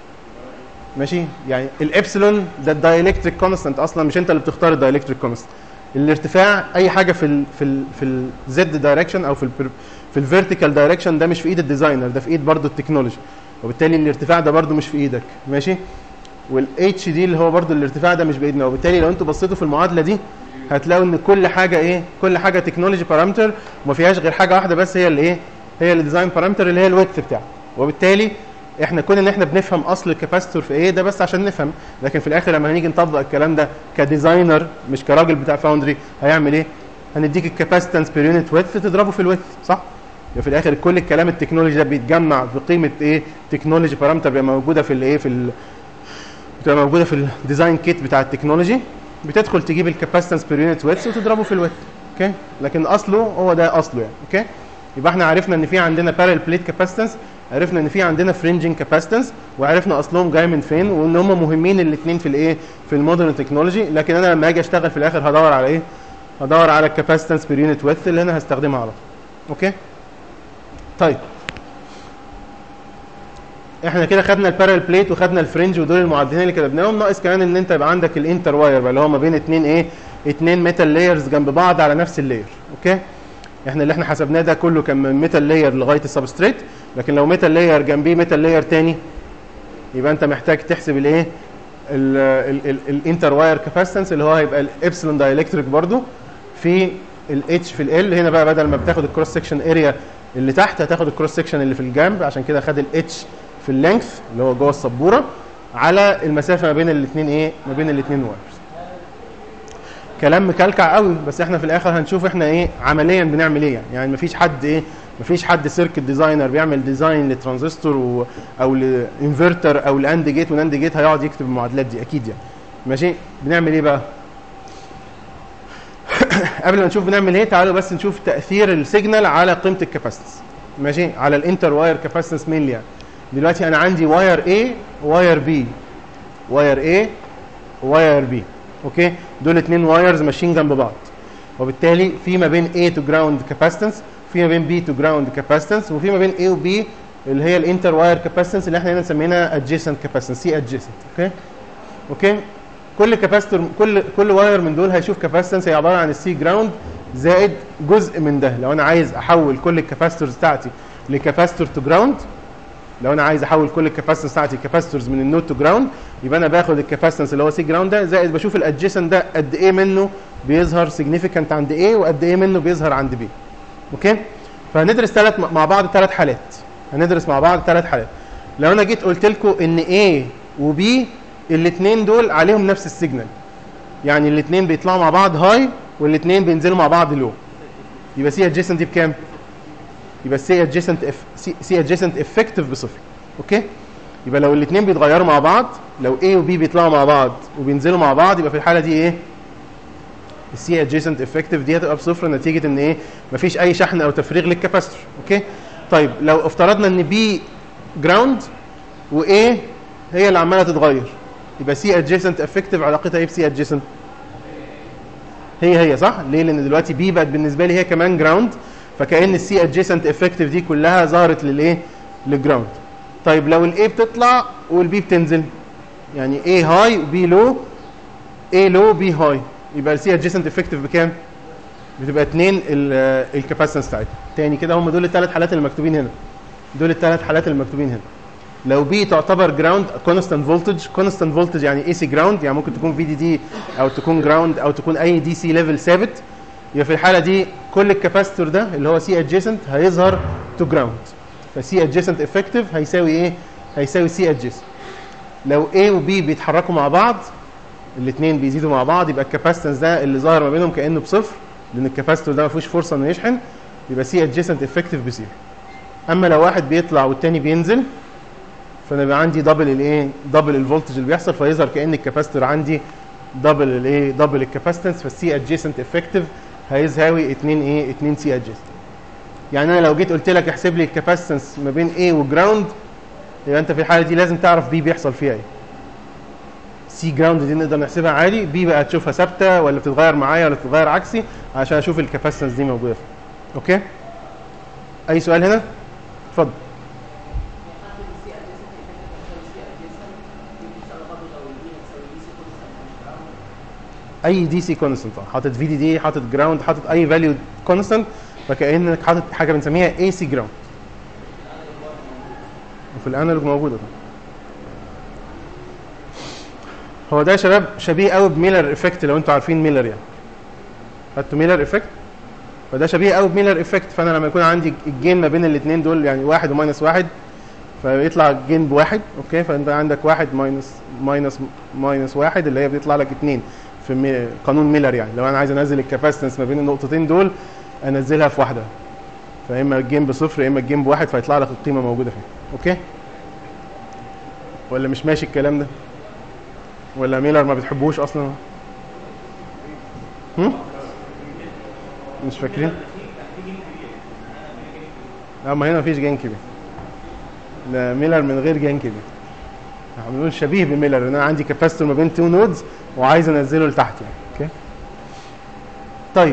ماشي يعني الابسلون ده الدايلكتريك كونستانت اصلا مش انت اللي بتختار الدايلكتريك كونستانت الارتفاع اي حاجه في ال في ال في الزد دايركشن او في ال في الفيرتيكال دايركشن ده مش في ايد الديزاينر ده في ايد برضه التكنولوجي وبالتالي الارتفاع ده برضه مش في ايدك ماشي والاتش دي اللي هو برضه الارتفاع ده مش بايدنا وبالتالي لو انتوا بصيتوا في المعادله دي هتلاقوا ان كل حاجه ايه كل حاجه تكنولوجي بارامتر وما فيهاش غير حاجه واحده بس هي اللي ايه هي الديزاين بارامتر اللي هي الويدث بتاعه وبالتالي احنا كون ان احنا بنفهم اصل الكاباستور في ايه ده بس عشان نفهم لكن في الاخر لما هنيجي نطبق الكلام ده كديزاينر مش كراجل بتاع فاوندري هيعمل ايه هنديك الكاباسيتنس بير يونت ويدث تضربه في الويدث صح يبقى في الاخر كل الكلام التكنولوجي ده بيتجمع في قيمه ايه تكنولوجي بارامتر بتبقى موجوده في الايه في ال... بتبقى موجوده في الديزاين كيت بتاع التكنولوجي بتدخل تجيب الكاباسيتنس بير يونت ويدث وتضربه في الويدث اوكي لكن اصله هو ده اصله يعني اوكي يبقى احنا عرفنا ان في عندنا بارل بليت كاباسيتنس عرفنا ان في عندنا فرنجنج كاباسيتنس وعرفنا اصلهم جاي من فين وان هم مهمين الاثنين في الايه في المودرن تكنولوجي لكن انا لما اجي اشتغل في الاخر هدور على ايه هدور على الكاباسيتنس بير يونت ويدث اللي انا هستخدمها على طول اوكي طيب احنا كده خدنا البارل بليت وخدنا الفرنج ودول المعدلين اللي كتبناهم ناقص كمان ان انت يبقى عندك الانتر واير اللي هو ما بين اثنين ايه اثنين ميتال لايرز جنب بعض على نفس اللاير اوكي احنا اللي احنا حسبناه ده كله كان من ميتال لاير لغايه السبستريت لكن لو ميتال لاير جنبيه ميتال لاير تاني يبقى انت محتاج تحسب الايه الانتر واير كاباسيتنس اللي هو هيبقى الابسلون دايلكتريك برضو في الاتش في ال هنا بقى بدل ما بتاخد الكروس سكشن اريا اللي تحت هتاخد الكروس سكشن اللي في الجنب عشان كده خد الاتش في اللينث اللي هو جوه السبوره على المسافه ما بين الاثنين ايه ما بين الاثنين وايرز كلام مكلكع قوي بس احنا في الاخر هنشوف احنا ايه عمليا بنعمل ايه يعني, يعني مفيش حد ايه مفيش حد سيركت ديزاينر بيعمل ديزاين لترانزستور و... او لانفرتر او لاند جيت ولاند جيت هيقعد يكتب المعادلات دي اكيد يعني ماشي بنعمل ايه بقى قبل ما نشوف بنعمل ايه تعالوا بس نشوف تاثير السيجنال على قيمه الكاباسيتنس ماشي على الانتر واير كاباسيتنس مينلي يعني دلوقتي انا عندي واير A واير B واير A واير B اوكي دول اتنين وايرز ماشيين جنب بعض وبالتالي في ما بين A تو جراوند كاباسيتنس في ما بين B تو جراوند كاباسيتنس وفي ما بين A و B اللي هي الانتر واير كاباسيتنس اللي احنا هنا سميناها ادجيسنت كاباسيتنس سي ادجيسنت اوكي اوكي كل كاباستور كل كل واير من دول هيشوف كاباسيتنس هي عباره عن السي جراوند زائد جزء من ده لو انا عايز احول كل الكاباستورز بتاعتي لكاباستور تو جراوند لو انا عايز احول كل الكاباسيتنس بتاعتي كاباستورز من النود تو جراوند يبقى انا باخد الكاباسيتنس اللي هو سي جراوند ده زائد بشوف الادجيسنت ده قد ايه منه بيظهر سيجنيفيكانت عند ايه وقد ايه منه بيظهر عند بي اوكي فهندرس ثلاث مع بعض ثلاث حالات هندرس مع بعض ثلاث حالات لو انا جيت قلت لكم ان A وB الاثنين دول عليهم نفس السيجنال يعني الاثنين بيطلعوا مع بعض هاي والاثنين بينزلوا مع بعض لو يبقى سي ادجيسنت دي بكام؟ يبقى سي ادجيسنت اف سي ادجيسنت افكتيف بصفر اوكي يبقى لو الاثنين بيتغيروا مع بعض لو A و B بيطلعوا مع بعض وبينزلوا مع بعض يبقى في الحاله دي ايه السي ادجيسنت افكتيف دي هتبقى بصفر نتيجه ان ايه مفيش اي شحن او تفريغ للكاباستور اوكي طيب لو افترضنا ان B جراوند و A هي اللي عماله تتغير يبقى سي ادجيسنت افكتيف علاقتها ايه بسي ادجيسنت هي هي صح ليه لان دلوقتي بي بقت بالنسبه لي هي كمان جراوند فكان السي ادجيسنت افكتيف دي كلها ظهرت للايه للجراوند طيب لو الاي بتطلع والبي بتنزل يعني اي هاي وبي لو اي لو بي هاي يبقى السي ادجيسنت افكتيف بكام بتبقى 2 الكاباسيتنس بتاعتها تاني كده هم دول الثلاث حالات اللي مكتوبين هنا دول الثلاث حالات اللي مكتوبين هنا لو بي تعتبر جراوند كونستانت فولتج كونستانت فولتج يعني اي سي جراوند يعني ممكن تكون في دي دي او تكون جراوند او تكون اي دي سي ليفل ثابت يبقى في الحاله دي كل الكاباستور ده اللي هو سي ادجيسنت هيظهر تو جراوند فسي ادجيسنت افكتيف هيساوي ايه هيساوي سي ادجيسنت لو A و B بيتحركوا مع بعض الاثنين بيزيدوا مع بعض يبقى الكاباسيتنس ده اللي ظاهر ما بينهم كانه بصفر لان الكاباستور ده ما فيهوش فرصه انه يشحن يبقى سي ادجيسنت افكتيف بزيرو اما لو واحد بيطلع والتاني بينزل فانا يبقى عندي دبل الايه دبل الفولتج اللي بيحصل فيظهر كان الكاباستور عندي دبل الايه دبل الكاباسيتنس فالسي ادجيسنت افكتيف هيساوي 2 ايه 2 سي ادجيسنت يعني انا لو جيت قلت لك احسب لي الكاباسيتنس ما بين A وجراوند يبقى انت في الحاله دي لازم تعرف بي بيحصل فيها ايه سي جراوند دي نقدر نحسبها عادي بي بقى تشوفها ثابته ولا بتتغير معايا ولا بتتغير عكسي عشان اشوف الكاباسيتنس دي موجوده فين اوكي اي سؤال هنا اتفضل اي دي سي كونستنت حاطط في دي دي حاطط جراوند حاطط اي فاليو كونستنت فكانك حاطط حاجه بنسميها اي سي جراوند وفي الانالوج موجوده طبعا هو ده يا شباب شبيه قوي بميلر افكت لو انتوا عارفين ميلر يعني خدتوا ميلر افكت فده شبيه قوي بميلر افكت فانا لما يكون عندي الجين ما بين الاثنين دول يعني واحد وماينس واحد فيطلع الجين بواحد اوكي فانت عندك واحد ماينس ماينس ماينس واحد اللي هي بيطلع لك اثنين في مي... قانون ميلر يعني لو انا عايز انزل الكاباسيتنس ما بين النقطتين دول انزلها في واحده فاما الجيم بصفر يا اما الجيم بواحد فيطلع لك القيمه موجوده فين اوكي ولا مش ماشي الكلام ده ولا ميلر ما بتحبوش اصلا هم؟ مش فاكرين لا ما هنا مفيش جين كبير ده ميلر من غير جين كبير احنا بنقول شبيه بميلر ان انا عندي كاباسيتور ما بين تو نودز وعايز انزله لتحت يعني اوكي طيب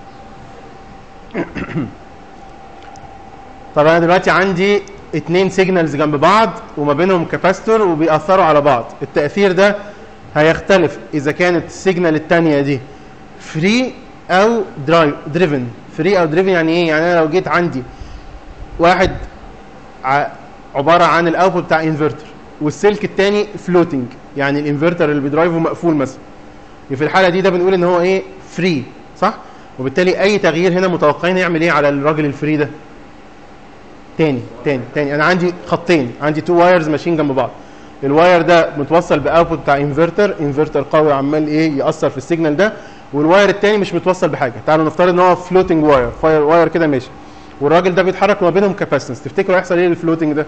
طب انا دلوقتي عندي اتنين سيجنالز جنب بعض وما بينهم كاباستور وبيأثروا على بعض التأثير ده هيختلف اذا كانت السيجنال الثانيه دي فري او درايف دريفن فري او دريفن يعني ايه يعني انا لو جيت عندي واحد ع- عباره عن الاوتبوت بتاع انفرتر والسلك الثاني فلوتنج يعني الانفرتر اللي بيدرايفه مقفول مثلا في الحاله دي ده بنقول ان هو ايه فري صح وبالتالي اي تغيير هنا متوقعين يعمل ايه على الراجل الفري ده تاني تاني تاني انا عندي خطين عندي تو وايرز ماشيين جنب بعض الواير ده متوصل باوتبوت بتاع انفرتر انفرتر قوي عمال ايه ياثر في السيجنال ده والواير التاني مش متوصل بحاجه تعالوا نفترض ان هو فلوتنج واير فاير واير كده ماشي والراجل ده بيتحرك ما بينهم كاباسيتنس تفتكروا هيحصل ايه للفلوتنج ده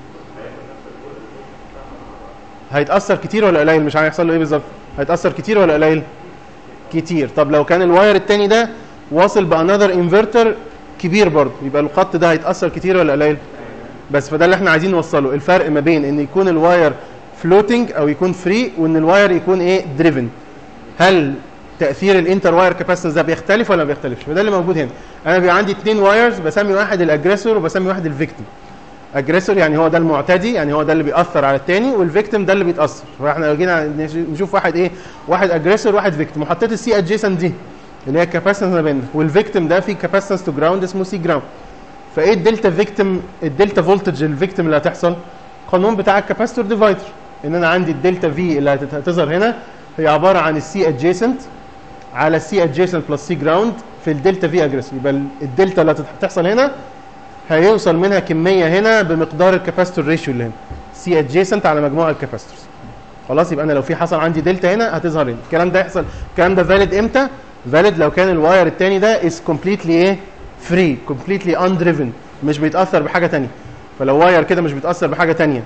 هيتاثر كتير ولا قليل مش هيحصل له ايه بالظبط هيتاثر كتير ولا قليل كتير طب لو كان الواير التاني ده واصل بانذر انفرتر كبير برضه يبقى الخط ده هيتاثر كتير ولا قليل بس فده اللي احنا عايزين نوصله الفرق ما بين ان يكون الواير فلوتنج او يكون فري وان الواير يكون ايه دريفن هل تاثير الانتر واير كاباسيتنس ده بيختلف ولا ما بيختلفش وده اللي موجود هنا انا بيبقى عندي اثنين وايرز بسمي واحد الاجريسور وبسمي واحد الفيكتيم اجريسور يعني هو ده المعتدي يعني هو ده اللي بيأثر على الثاني والفيكتيم ده اللي بيتأثر فاحنا لو جينا نش- نشوف واحد ايه واحد اجريسور واحد فيكتيم وحطيت السي ادجيسنت دي اللي هي الكاباسيتنس ما بيننا والفيكتيم ده فيه كاباسيتنس تو جراوند اسمه سي جراوند فايه الدلتا فيكتيم الدلتا فولتج الفيكتيم اللي هتحصل قانون بتاع الكاباسيتور ديفايدر ان انا عندي الدلتا في اللي هتت- هتظهر هنا هي عباره عن السي ادجيسنت على السي ادجيسنت بلس سي جراوند في الدلتا في اجريسور يبقى ال- الدلتا اللي هتحصل هنا هيوصل منها كميه هنا بمقدار الكاباسيتور ريشيو اللي هنا سي ادجيسنت على مجموع الكاباسيتورز خلاص يبقى انا لو في حصل عندي دلتا هنا هتظهر هنا الكلام ده يحصل الكلام ده فاليد امتى فاليد لو كان الواير الثاني ده از كومبليتلي ايه فري كومبليتلي ان دريفن مش بيتاثر بحاجه ثانيه فلو واير كده مش بيتاثر بحاجه ثانيه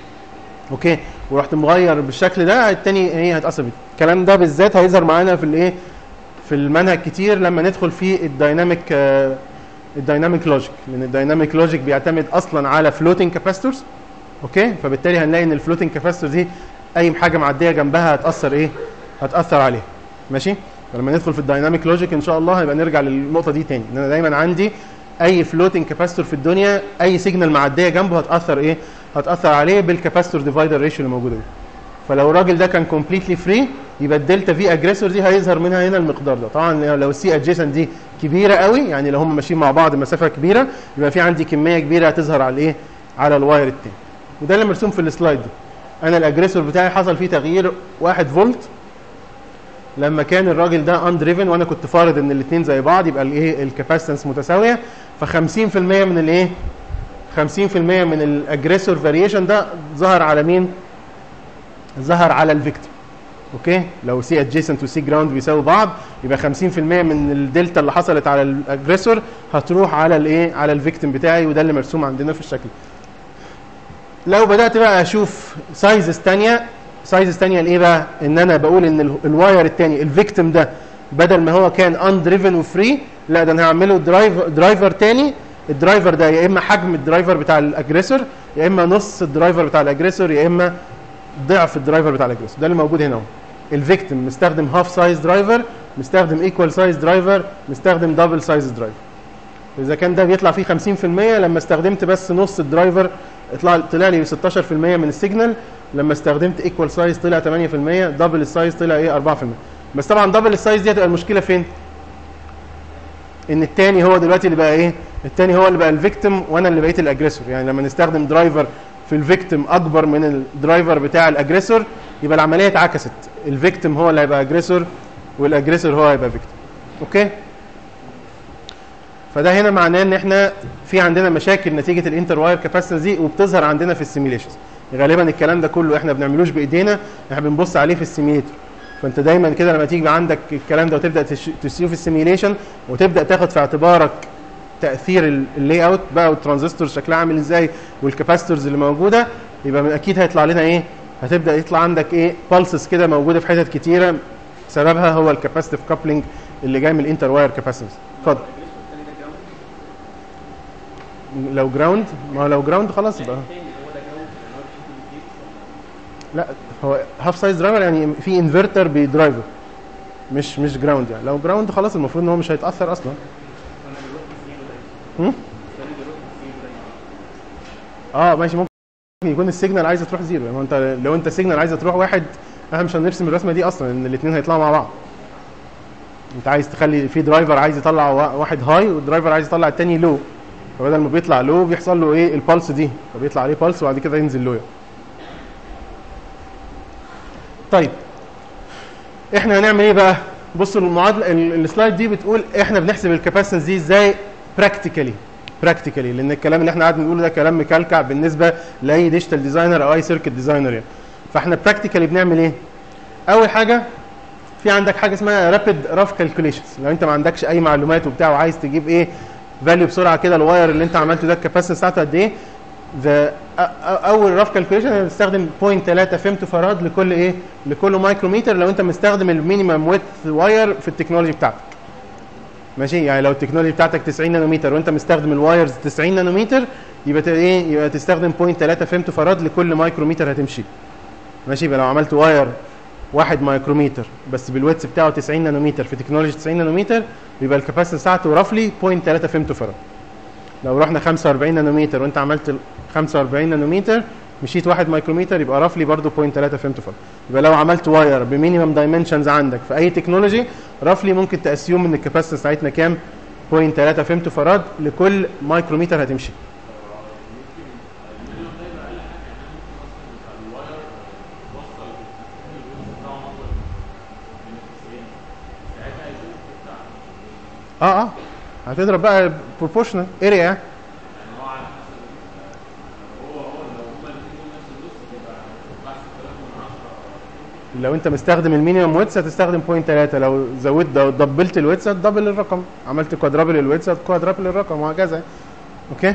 اوكي ورحت مغير بالشكل ده الثاني ايه هيتاثر بيه الكلام ده بالذات هيظهر معانا في الايه في المنهج كتير لما ندخل في الدايناميك آه الدايناميك لوجيك لان الدايناميك لوجيك بيعتمد اصلا على فلوتنج كاباسيتورز اوكي فبالتالي هنلاقي ان الفلوتنج كاباسيتور دي اي حاجه معديه جنبها هتاثر ايه هتاثر عليها ماشي فلما ندخل في الدايناميك لوجيك ان شاء الله هيبقى نرجع للنقطه دي تاني ان انا دايما عندي اي فلوتنج كاباسيتور في الدنيا اي سيجنال معديه جنبه هتاثر ايه هتاثر عليه بالكاباسيتور ديفايدر ريشيو اللي موجوده دي فلو الراجل ده كان كومبليتلي فري يبقى الدلتا في اجريسور دي هيظهر منها هنا المقدار ده طبعا لو السي ادجيسنت دي كبيره قوي يعني لو هم ماشيين مع بعض مسافه كبيره يبقى في عندي كميه كبيره هتظهر على الايه على الواير التاني وده اللي مرسوم في السلايد دي انا الاجريسور بتاعي حصل فيه تغيير 1 فولت لما كان الراجل ده ان دريفن وانا كنت فارض ان الاثنين زي بعض يبقى الايه الكاباسيتنس متساويه ف 50% من الايه 50% من الاجريسور فاريشن ده ظهر على مين ظهر على الفيكتيم اوكي لو سي ادجيسنت وسي جراوند بيساوي بعض يبقى 50% من الدلتا اللي حصلت على الاجريسور هتروح على الايه على الفيكتيم بتاعي وده اللي مرسوم عندنا في الشكل لو بدات بقى اشوف سايزز ثانيه سايزز ثانيه لايه بقى ان انا بقول ان ال- الواير الثاني الفيكتيم ده بدل ما هو كان ان دريفن وفري لا ده انا هعمله درايف درايفر ثاني الدرايفر ده يا اما حجم الدرايفر بتاع الاجريسور يا اما نص الدرايفر بتاع الاجريسور يا اما ضعف الدرايفر بتاع الاجريسور ده اللي موجود هنا اهو الفيكتيم مستخدم هاف سايز درايفر مستخدم ايكوال سايز درايفر مستخدم دبل سايز درايفر اذا كان ده بيطلع فيه 50% لما استخدمت بس نص الدرايفر اطلع طلع لي 16% من السيجنال لما استخدمت ايكوال سايز طلع 8% دبل السايز طلع ايه 4% بس طبعا دبل السايز دي هتبقى المشكله فين ان التاني هو دلوقتي اللي بقى ايه التاني هو اللي بقى الفيكتيم وانا اللي بقيت الاجريسور يعني لما نستخدم درايفر في الفيكتيم اكبر من الدرايفر بتاع الاجريسور يبقى العمليه اتعكست الفيكتيم هو اللي هيبقى اجريسور والاجريسور هو هيبقى فيكتيم اوكي فده هنا معناه ان احنا في عندنا مشاكل نتيجه الانتر واير كاباسيتنس دي وبتظهر عندنا في السيميليشنز غالبا الكلام ده كله احنا بنعملوش بايدينا احنا بنبص عليه في السيميليتور فانت دايما كده لما تيجي عندك الكلام ده وتبدا تش- تشوف السيميليشن وتبدا تاخد في اعتبارك تاثير اللاي اوت بقى والترانزستور شكلها عامل ازاي والكاباسيتورز اللي موجوده يبقى من اكيد هيطلع لنا ايه هتبدا يطلع عندك ايه بالسز كده موجوده في حتت كتيره سببها هو الكاباسيتيف كابلنج اللي جاي من الانتر واير كاباسيتنس اتفضل لو جراوند ما هو لو جراوند خلاص يبقى لا هو هاف سايز درايفر يعني في انفرتر بدرايفر مش مش جراوند يعني لو جراوند خلاص المفروض ان هو مش هيتاثر اصلا هم؟ اه ماشي ممكن يكون السيجنال عايزه تروح زيرو يعني انت لو انت السيجنال عايزه تروح واحد احنا مش هنرسم الرسمه دي اصلا ان الاثنين هيطلعوا مع بعض انت عايز تخلي في درايفر عايز يطلع وا- واحد هاي والدرايفر عايز يطلع التاني لو فبدل ما بيطلع لو بيحصل له ايه البلس دي فبيطلع عليه بلس وبعد كده ينزل لو طيب احنا هنعمل ايه بقى بصوا المعادله ال- السلايد دي بتقول احنا بنحسب الكاباسيتنس دي ازاي براكتيكالي براكتيكالي لان الكلام اللي احنا قاعدين نقوله ده كلام مكلكع بالنسبه لاي ديجيتال ديزاينر او اي سيركت ديزاينر يعني فاحنا براكتيكالي بنعمل ايه اول حاجه في عندك حاجه اسمها رابيد راف كالكوليشنز لو انت ما عندكش اي معلومات وبتاع وعايز تجيب ايه فاليو بسرعه كده الواير اللي انت عملته ده الكاباسيتنس بتاعته قد ايه ذا اول راف كالكوليشن بتستخدم 0.3 فيمتو فراد لكل ايه لكل مايكروميتر لو انت مستخدم المينيمم ويت واير في التكنولوجي بتاعتك ماشي يعني لو التكنولوجي بتاعتك 90 نانومتر وانت مستخدم الوايرز 90 نانومتر يبقى ت- ايه يبقى تستخدم 0.3 فيمتو فراد لكل مايكروميتر هتمشي ماشي يبقى لو عملت واير واحد مايكروميتر بس بالويتس بتاعه 90 نانومتر في تكنولوجي 90 نانومتر يبقى الكاباسيتي بتاعته رفلي 0.3 فيمتو فراد لو رحنا 45 نانومتر وانت عملت ال 45 نانومتر مشيت واحد مايكروميتر يبقى رفلي برضه 0.3 فيمتو فراد يبقى لو عملت واير بمينيمم دايمنشنز عندك في اي تكنولوجي رفلي ممكن تاسيوم ان الكاباسيتي بتاعتنا كام 0.3 فيمتو فراد لكل مايكروميتر هتمشي اه اه هتضرب بقى بروبورشنال اريا يعني لو انت مستخدم المينيمم ويتس هتستخدم 0.3 لو زودت لو دبلت الويتس هتدبل الرقم عملت كوادرابل الويتس هتكوادرابل الرقم وهكذا اوكي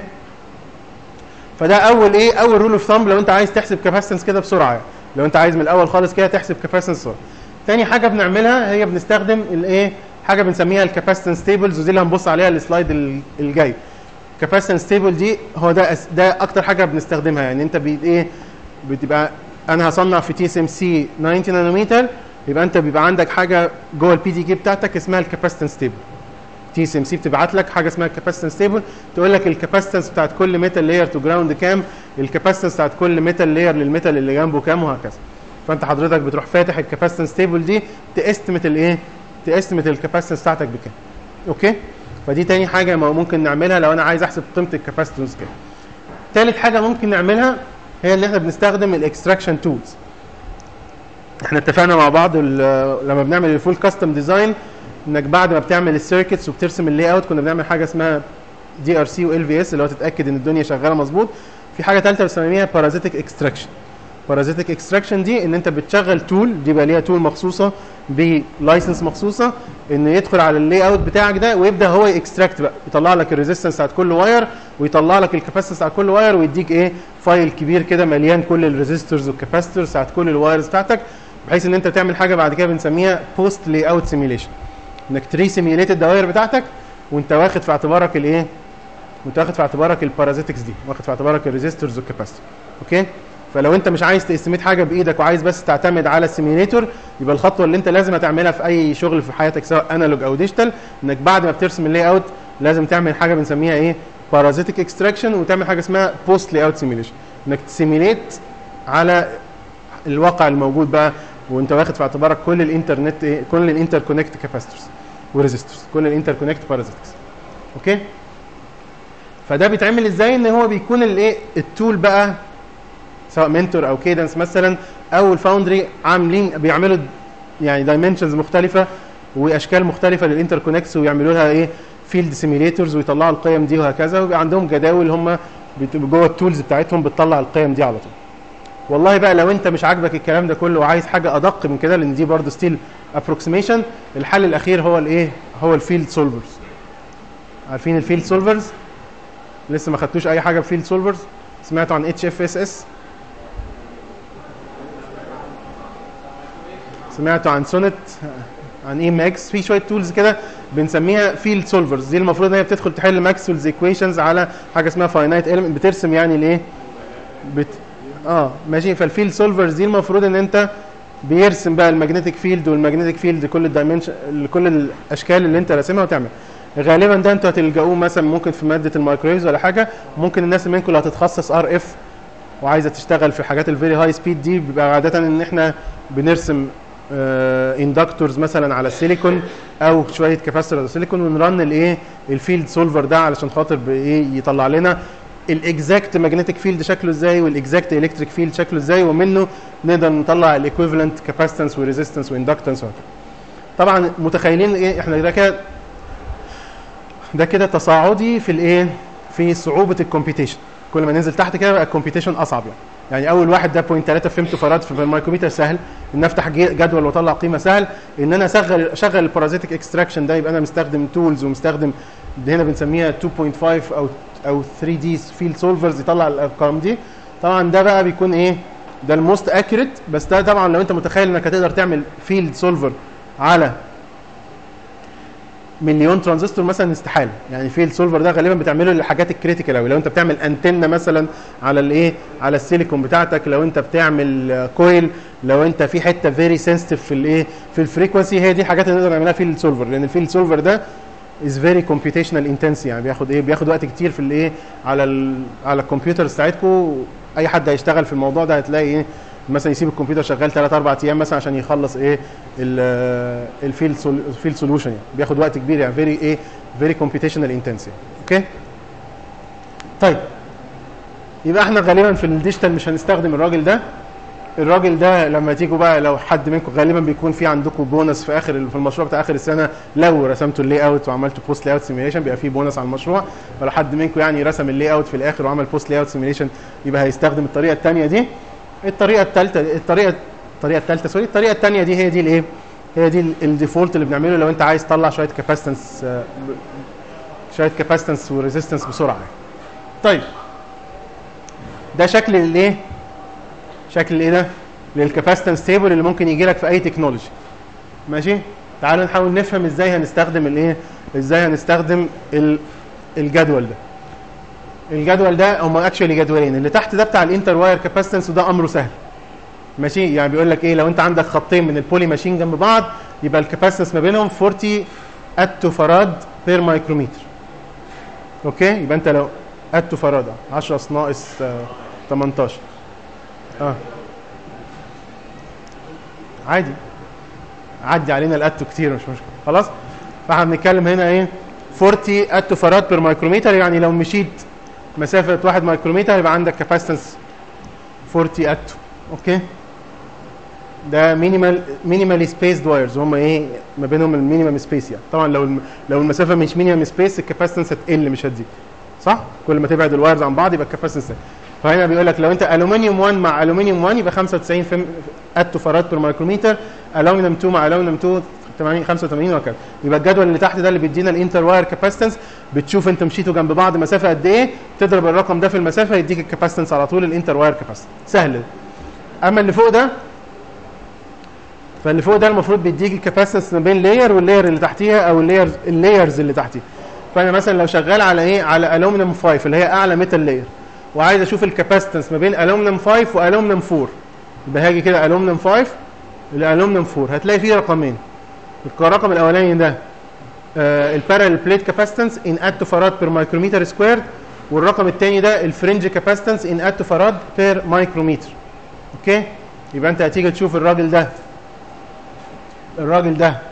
فده اول ايه اول رول اوف ثامب لو انت عايز تحسب كاباسيتنس كده بسرعه يعني. لو انت عايز من الاول خالص كده تحسب كاباسيتنس بسرعه تاني حاجه بنعملها هي بنستخدم الايه حاجه بنسميها الكاباسيتنس تيبلز ودي اللي هنبص عليها السلايد ال- الجاي كاباسيتنس تيبل دي هو ده أس- ده اكتر حاجه بنستخدمها يعني انت بي ايه بتبقى انا هصنع في تي اس ام سي 90 نانومتر يبقى انت بيبقى عندك حاجه جوه البي دي كي بتاعتك اسمها الكاباسيتنس تيبل تي اس ام سي بتبعت لك حاجه اسمها الكاباسيتنس تيبل تقول لك الكاباسيتنس بتاعت كل ميتال لاير تو جراوند كام الكاباسيتنس بتاعت كل ميتال لاير للميتال اللي جنبه كام وهكذا فانت حضرتك بتروح فاتح الكاباسيتنس تيبل دي تاستمت الايه تاستمت الكاباسيتنس بتاعتك بكام اوكي فدي تاني حاجه ما ممكن نعملها لو انا عايز احسب قيمه الكاباسيتنس كام تالت حاجه ممكن نعملها هي اللي احنا بنستخدم الاكستراكشن تولز احنا اتفقنا مع بعض ال- لما بنعمل الفول كاستم ديزاين انك بعد ما بتعمل السيركتس وبترسم اللاي اوت كنا بنعمل حاجه اسمها دي ار سي وال في اس اللي هو تتاكد ان الدنيا شغاله مظبوط في حاجه ثالثه بنسميها بارازيتك اكستراكشن بارازيتك اكستراكشن دي ان انت بتشغل تول دي بقى ليها تول مخصوصه بلايسنس مخصوصه ان يدخل على اللاي اوت بتاعك ده ويبدا هو يكستراكت بقى يطلع لك الريزيستنس بتاعت كل واير ويطلع لك الكاباسيتنس بتاعت كل واير ويديك ايه فايل كبير كده مليان كل الريزيستورز والكاباسيتورز بتاعت كل الوايرز بتاعتك بحيث ان انت تعمل حاجه بعد كده بنسميها بوست لاي اوت سيميوليشن انك تري سيميوليت الدوائر بتاعتك وانت واخد في اعتبارك الايه وانت واخد في اعتبارك البارازيتكس دي واخد في اعتبارك الريزيستورز والكاباسيتور اوكي فلو انت مش عايز تستميت حاجه بايدك وعايز بس تعتمد على السيميوليتور يبقى الخطوه اللي انت لازم تعملها في اي شغل في حياتك سواء انالوج او ديجيتال انك بعد ما بترسم اللاي اوت لازم تعمل حاجه بنسميها ايه بارازيتك اكستراكشن وتعمل حاجه اسمها بوست لاي اوت سيميوليشن انك تسيميليت على الواقع الموجود بقى وانت واخد في اعتبارك كل الانترنت ايه كل الانتر كونكت كاباسيتورز وريزيستورز كل الانتر كونكت بارازيتكس اوكي فده بيتعمل ازاي ان هو بيكون الايه التول بقى سواء منتور او كيدنس مثلا او الفاوندري عاملين بيعملوا يعني دايمنشنز مختلفه واشكال مختلفه للانتر كونكتس ويعملوا لها ايه فيلد سيميليتورز ويطلعوا القيم دي وهكذا ويبقى عندهم جداول هم بتبقى جوه التولز بتاعتهم بتطلع القيم دي على طول والله بقى لو انت مش عاجبك الكلام ده كله وعايز حاجه ادق من كده لان دي برضه ستيل ابروكسيميشن الحل الاخير هو الايه هو الفيلد سولفرز عارفين الفيلد سولفرز لسه ما خدتوش اي حاجه بفيلد سولفرز سمعتوا عن اتش اف اس اس سمعتوا عن سونت عن اي ماكس في شويه تولز كده بنسميها فيلد سولفرز دي المفروض ان هي بتدخل تحل ماكسويلز ايكويشنز على حاجه اسمها فاينايت element بترسم يعني الايه بت... اه ماشي فالفيلد سولفرز دي المفروض ان انت بيرسم بقى الماجنتيك فيلد والماجنتيك فيلد كل الدايمنشن كل الاشكال اللي انت راسمها وتعمل غالبا ده انتوا هتلجؤوه مثلا ممكن في ماده المايكرويفز ولا حاجه ممكن الناس منكم اللي هتتخصص ار اف وعايزه تشتغل في حاجات الفيري هاي سبيد دي بيبقى عاده ان احنا بنرسم اندكتورز مثلا على السيليكون او شويه كاباسيتور على السيليكون ونرن الايه الفيلد سولفر ده علشان خاطر بايه يطلع لنا الاكزاكت ماجنتيك فيلد شكله ازاي والاكزاكت الكتريك فيلد شكله ازاي ومنه نقدر نطلع الايكويفالنت كاباسيتنس وريزيستنس واندكتنس طبعا متخيلين ايه احنا ده كده ده كده تصاعدي في الايه في صعوبه الكومبيتيشن كل ما ننزل تحت كده بقى الكومبيتيشن اصعب يعني يعني اول واحد ده 0.3 فيمتو فراد في المايكروميتر سهل ان افتح جدول واطلع قيمه سهل ان انا اشغل اشغل البارازيتيك اكستراكشن ده يبقى انا مستخدم تولز ومستخدم هنا بنسميها 2.5 او او 3 دي فيلد سولفرز يطلع الارقام دي طبعا ده بقى بيكون ايه ده الموست اكيوريت بس ده طبعا لو انت متخيل انك هتقدر تعمل فيلد سولفر على مليون ترانزستور مثلا استحاله يعني فيلد سولفر ده غالبا بتعمله للحاجات الكريتيكال قوي لو انت بتعمل انتنه مثلا على الايه على السيليكون بتاعتك لو انت بتعمل كويل لو انت في حته فيري سنسيتيف في الايه في الفريكونسي هي دي حاجات نقدر نعملها فيلد سولفر لان الفيلد سولفر ده از فيري كومبيوتيشنال انتنس يعني بياخد ايه بياخد وقت كتير في الايه على ال على الكمبيوتر بتاعتكم اي حد هيشتغل في الموضوع ده هتلاقي ايه مثلا يسيب الكمبيوتر شغال 3 4 ايام مثلا عشان يخلص ايه الفيلد الفيلد سولوشن يعني بياخد وقت كبير يعني فيري ايه فيري كومبيوتيشنال انتنس اوكي طيب يبقى احنا غالبا في الديجيتال مش هنستخدم الراجل ده الراجل ده لما تيجوا بقى لو حد منكم غالبا بيكون في عندكم بونص في اخر في المشروع بتاع اخر السنه لو رسمتوا اللي اوت وعملتوا بوست لاي اوت سيميليشن بيبقى في بونص على المشروع فلو حد منكم يعني رسم اللي اوت في الاخر وعمل بوست لاي اوت سيميليشن يبقى هيستخدم الطريقه الثانيه دي الطريقه الثالثه الطريقه الطريقه الثالثه سوري الطريقه الثانيه دي هي دي الايه هي دي الديفولت اللي بنعمله لو انت عايز تطلع شويه كاباسيتنس شويه كاباسيتنس وريزيستنس بسرعه طيب ده شكل الايه شكل الايه ده للكاباسيتنس تيبل اللي ممكن يجي لك في اي تكنولوجي ماشي تعالوا نحاول نفهم ازاي هنستخدم الايه ازاي هنستخدم الجدول ده الجدول ده هم اكشولي جدولين اللي تحت ده بتاع الانتر واير كاباسيتنس وده امره سهل ماشي يعني بيقول لك ايه لو انت عندك خطين من البولي ماشين جنب بعض يبقى الكاباسيتنس ما بينهم 40 اتو فراد بير مايكرومتر اوكي يبقى انت لو اتو فراد 10 ناقص 18 اه عادي عدي علينا الاتو كتير مش مشكله خلاص فاحنا بنتكلم هنا ايه 40 اتو فراد بير مايكرومتر يعني لو مشيت مسافه 1 مايكرومتر يبقى عندك كاباسيتنس 40 اتو اوكي ده مينيمال مينيمالي سبيسد وايرز هم ايه ما بينهم المينيمم سبيس يعني طبعا لو لو المسافه مش مينيمم سبيس الكاباسيتنس هتقل مش هتزيد صح كل ما تبعد الوايرز عن بعض يبقى الكاباسيتنس فهنا بيقول لك لو انت الومنيوم 1 مع الومنيوم 1 يبقى 95 فم اتو فراد بير مايكرومتر الومنيوم 2 مع الومنيوم 2 80 85 وهكذا يبقى الجدول اللي تحت ده اللي بيدينا الانتر واير كاباسيتنس بتشوف انت مشيتوا جنب بعض مسافه قد ايه تضرب الرقم ده في المسافه يديك الكاباسيتنس على طول الانتر واير كاباسيتنس سهل اما اللي فوق ده فاللي فوق ده المفروض بيديك الكاباسيتنس ما بين لاير واللاير اللي تحتيها او اللاير اللايرز اللي تحتيها فانا مثلا لو شغال على ايه على الومنيوم 5 اللي هي اعلى ميتال لاير وعايز اشوف الكاباسيتنس ما بين الومنيوم 5 والومنيوم 4 يبقى هاجي كده الومنيوم 5 الالومنيوم 4 هتلاقي فيه رقمين الرقم الاولاني ده آه البارallel بليت كاباسيتنس ان اتو فراد بير مايكرومتر سكويرد والرقم الثاني ده الفرنج كاباسيتنس ان اتو فراد بير مايكرومتر اوكي يبقى انت هتيجي تشوف الراجل ده الراجل ده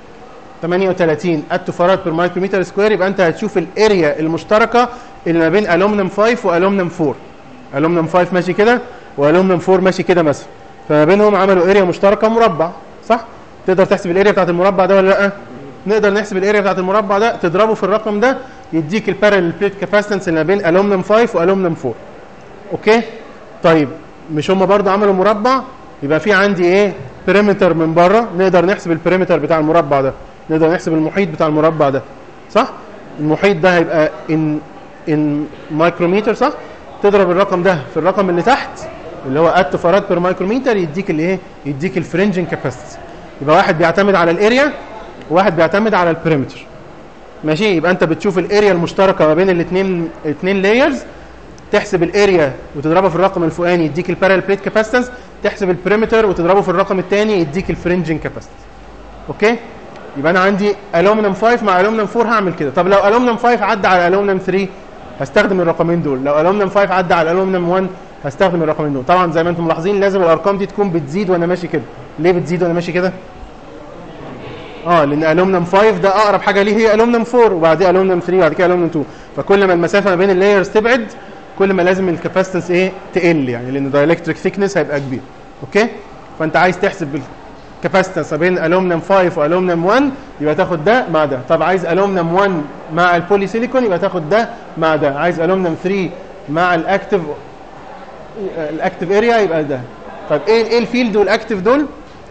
38 اتو فراد بير مايكرومتر سكوير يبقى انت هتشوف الاريا المشتركه اللي ما بين الومنيوم 5 والومنيوم 4 الومنيوم 5 ماشي كده والومنيوم 4 ماشي كده مثلا فما بينهم عملوا اريا مشتركه مربع صح تقدر تحسب الاريا بتاعت المربع ده ولا لا نقدر نحسب الاريا بتاعت المربع ده تضربه في الرقم ده يديك البارallel بليت كاباسيتنس اللي ما بين الومنيوم 5 والومنيوم 4 اوكي طيب مش هم برضو عملوا مربع يبقى في عندي ايه بريمتر من بره نقدر نحسب البريمتر بتاع المربع ده نقدر نحسب المحيط بتاع المربع ده صح المحيط ده هيبقى ان ان مايكرومتر صح تضرب الرقم ده في الرقم اللي تحت اللي هو ات فراد بير مايكرومتر يديك الايه يديك الفرنجنج كاباسيتي يبقى واحد بيعتمد على الاريا وواحد بيعتمد على البريمتر ماشي يبقى انت بتشوف الاريا المشتركه ما بين الاثنين الاثنين لايرز تحسب الاريا وتضربها في الرقم الفوقاني يديك البارال بليت كاباسيتنس تحسب البريمتر وتضربه في الرقم الثاني يديك الفرنجنج كاباسيتنس اوكي يبقى انا عندي الومنيوم 5 مع الومنيوم 4 هعمل كده طب لو الومنيوم 5 عدى على الومنيوم 3 هستخدم الرقمين دول لو الومنيوم 5 عدى على الومنيوم 1 هستخدم الرقمين دول طبعا زي ما انتم ملاحظين لازم الارقام دي تكون بتزيد وانا ماشي كده ليه بتزيد وانا ماشي كده اه لان الومنيوم 5 ده اقرب حاجه ليه هي الومنيوم 4 وبعدين الومنيوم 3 وبعد كده الومنيوم 2 فكل ما المسافه ما بين اللايرز تبعد كل ما لازم الكاباسيتنس ايه تقل يعني لان الدايلكتريك ثيكنس هيبقى كبير اوكي فانت عايز تحسب الكاباسيتنس ما بين الومنيوم 5 والومنيوم 1 يبقى تاخد ده مع ده طب عايز الومنيوم 1 مع البولي سيليكون يبقى تاخد ده مع ده عايز الومنيوم 3 مع الاكتف الاكتف اريا يبقى ده طب ايه ايه الفيلد والاكتف دول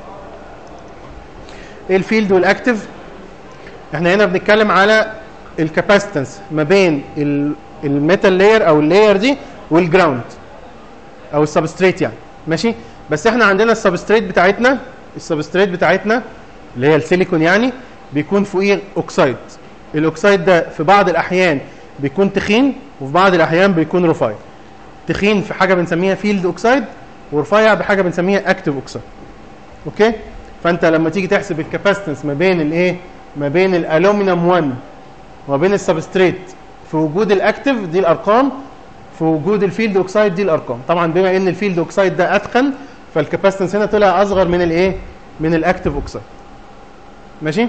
ايه الفيلد والاكتف احنا هنا بنتكلم على الكاباسيتنس ما بين الميتال لاير او اللاير دي والجراوند او السبستريت يعني ماشي بس احنا عندنا السبستريت بتاعتنا السبستريت بتاعتنا اللي هي السيليكون يعني بيكون فوقيه اوكسايد الاوكسايد ده في بعض الاحيان بيكون تخين وفي بعض الاحيان بيكون رفيع تخين في حاجه بنسميها فيلد اوكسايد ورفيع بحاجه بنسميها اكتف اوكسايد اوكي فانت لما تيجي تحسب الكاباسيتنس ما بين الايه ما بين الالومنيوم 1 وما بين السبستريت في وجود الاكتف دي الارقام في وجود الفيلد اوكسايد دي الارقام طبعا بما ان الفيلد اوكسايد ده اتخن فالكاباسيتنس هنا طلع اصغر من الايه من الاكتف اوكسايد ماشي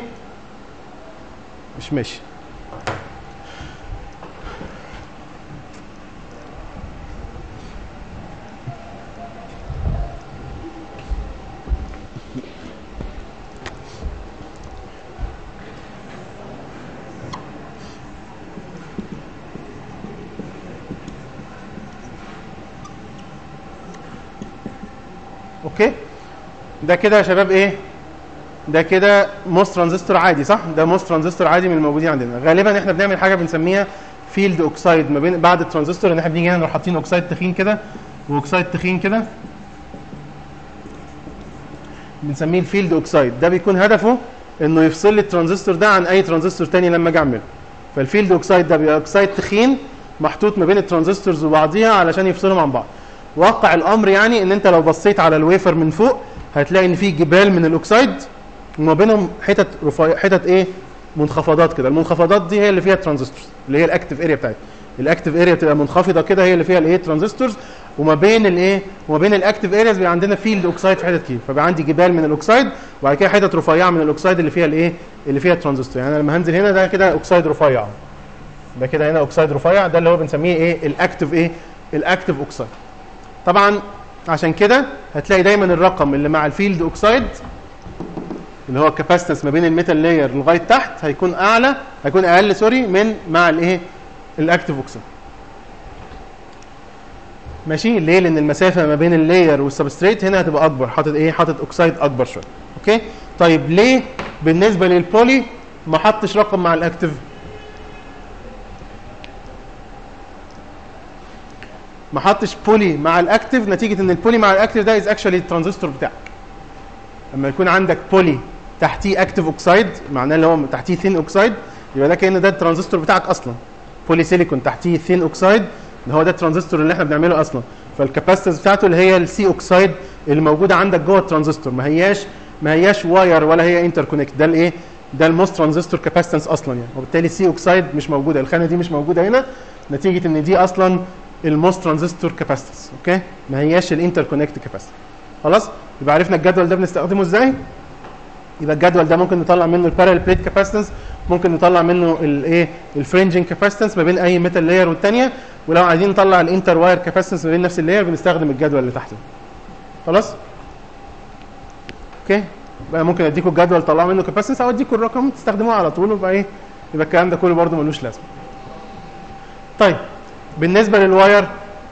مش ماشي اوكي ده كده يا شباب ايه ده كده موس ترانزستور عادي صح ده موس ترانزستور عادي من الموجودين عندنا غالبا احنا بنعمل حاجه بنسميها فيلد اوكسايد ما بين بعد الترانزستور ان احنا بنيجي هنا نروح حاطين اوكسايد تخين كده واوكسايد تخين كده بنسميه الفيلد اوكسايد ده بيكون هدفه انه يفصل لي الترانزستور ده عن اي ترانزستور تاني لما اجي اعمله فالفيلد اوكسايد ده بيبقى اوكسايد تخين محطوط ما بين الترانزستورز وبعضيها علشان يفصلهم عن بعض واقع الامر يعني ان انت لو بصيت على الويفر من فوق هتلاقي ان في جبال من الاوكسايد وما بينهم حتت رفيع حتت ايه منخفضات كده المنخفضات دي هي اللي فيها الترانزستورز اللي هي الاكتف اريا بتاعتها الاكتف اريا بتبقى منخفضه كده هي اللي فيها الايه ترانزستورز وما بين الايه وما بين الاكتف ارياز بيبقى عندنا فيلد اوكسايد في حتت كتير فبقى عندي جبال من الاوكسايد وبعد كده حتت رفيعه من الاوكسايد اللي فيها الايه اللي فيها الترانزستور يعني أنا لما هنزل هنا ده كده اوكسايد رفيع ده كده هنا اوكسايد رفيع ده اللي هو بنسميه ايه الاكتف ايه الاكتف اوكسايد طبعا عشان كده هتلاقي دايما الرقم اللي مع الفيلد اوكسايد اللي هو الكاباسيتنس ما بين الميتال لاير لغايه تحت هيكون اعلى هيكون اقل سوري من مع الايه الاكتف اوكسايد ماشي ليه لان المسافه ما بين اللاير والسبستريت هنا هتبقى اكبر حاطط ايه حاطط اوكسايد اكبر شويه اوكي طيب ليه بالنسبه للبولي ما حطش رقم مع الاكتف ما حطش بولي مع الاكتف نتيجه ان البولي مع الاكتف ده از اكشولي الترانزستور بتاعك لما يكون عندك بولي تحتيه اكتف اوكسايد معناه اللي هو تحتيه ثين اوكسايد يبقى ده كان ده الترانزستور بتاعك اصلا بولي سيليكون تحتيه ثين اوكسايد اللي هو ده الترانزستور اللي احنا بنعمله اصلا فالكاباسيتنس بتاعته اللي هي السي اوكسايد اللي موجوده عندك جوه الترانزستور ما هياش ما هياش واير ولا هي انتر كونكت ده الايه ده الموست ترانزستور كاباسيتنس اصلا يعني وبالتالي السي اوكسايد مش موجوده الخانه دي مش موجوده هنا نتيجه ان دي اصلا الموست ترانزستور كاباسيتنس اوكي ما هياش الانتر كونكت كاباسيتنس خلاص يبقى عرفنا الجدول ده بنستخدمه ازاي يبقى الجدول ده ممكن نطلع منه البارallel بليت كاباسيتنس ممكن نطلع منه الايه الفرنجنج كاباسيتنس ما بين اي ميتال لاير والثانيه ولو عايزين نطلع الانتر واير كاباسيتنس ما بين نفس اللاير بنستخدم الجدول اللي تحته خلاص اوكي بقى ممكن اديكم الجدول تطلعوا منه كاباسيتنس او اديكم الرقم تستخدموه على طول ويبقى ايه يبقى الكلام ده كله برده ملوش لازمه طيب بالنسبه للواير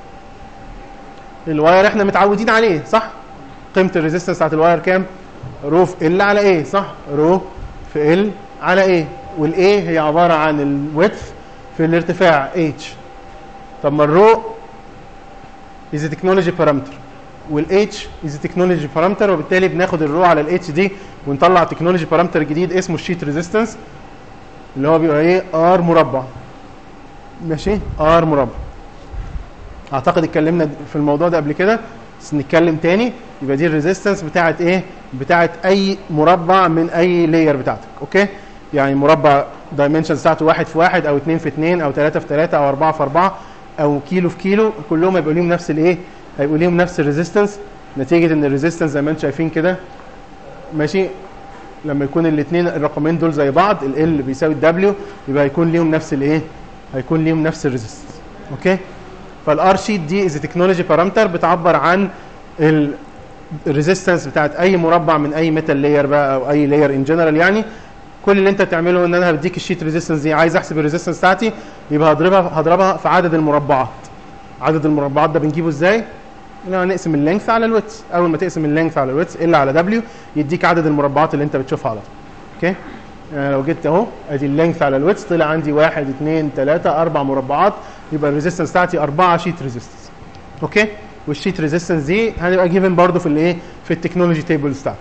الواير احنا متعودين عليه صح قيمه الريزيستنس بتاعت الواير كام رو في ال على ايه صح رو في ال على ايه والايه هي عباره عن الويدث في الارتفاع اتش طب ما الرو از تكنولوجي بارامتر والاتش از تكنولوجي بارامتر وبالتالي بناخد الرو على الاتش دي ونطلع تكنولوجي بارامتر جديد اسمه الشيت ريزيستنس اللي هو بيبقى ايه ار مربع ماشي ار مربع اعتقد اتكلمنا في الموضوع ده قبل كده بس نتكلم تاني يبقى دي الريزيستنس بتاعت ايه بتاعت اي مربع من اي لاير بتاعتك اوكي يعني مربع دايمنشنز بتاعته واحد في واحد او اتنين في اتنين او تلاته في تلاته او اربعه في اربعه او كيلو في كيلو كلهم هيبقوا ليهم نفس الايه هيبقوا ليهم نفس الريزيستنس نتيجه ان الريزيستنس زي ما انتم شايفين كده ماشي لما يكون الاثنين الرقمين دول زي بعض ال L بيساوي ال W يبقى هيكون ليهم نفس الايه هيكون ليهم نفس الريزيستنس اوكي فالار شيت دي از تكنولوجي بارامتر بتعبر عن الريزيستنس بتاعت اي مربع من اي ميتال لاير بقى او اي لاير ان جنرال يعني كل اللي انت تعمله ان انا هديك الشيت ريزيستنس دي عايز احسب الريزيستنس بتاعتي يبقى هضربها هضربها في عدد المربعات عدد المربعات ده بنجيبه ازاي لو نقسم اللينث على الويتس اول ما تقسم اللينث على الويتس ال على دبليو يديك عدد المربعات اللي انت بتشوفها على طول اوكي يعني لو جيت اهو ادي اللينث على الويتس طلع عندي واحد اثنين ثلاثة اربع مربعات يبقى الريزيستنس بتاعتي اربعة شيت ريزيستنس اوكي والشيت ريزيستنس دي هنبقى جيفن برضو في الايه في التكنولوجي تيبلز بتاعتك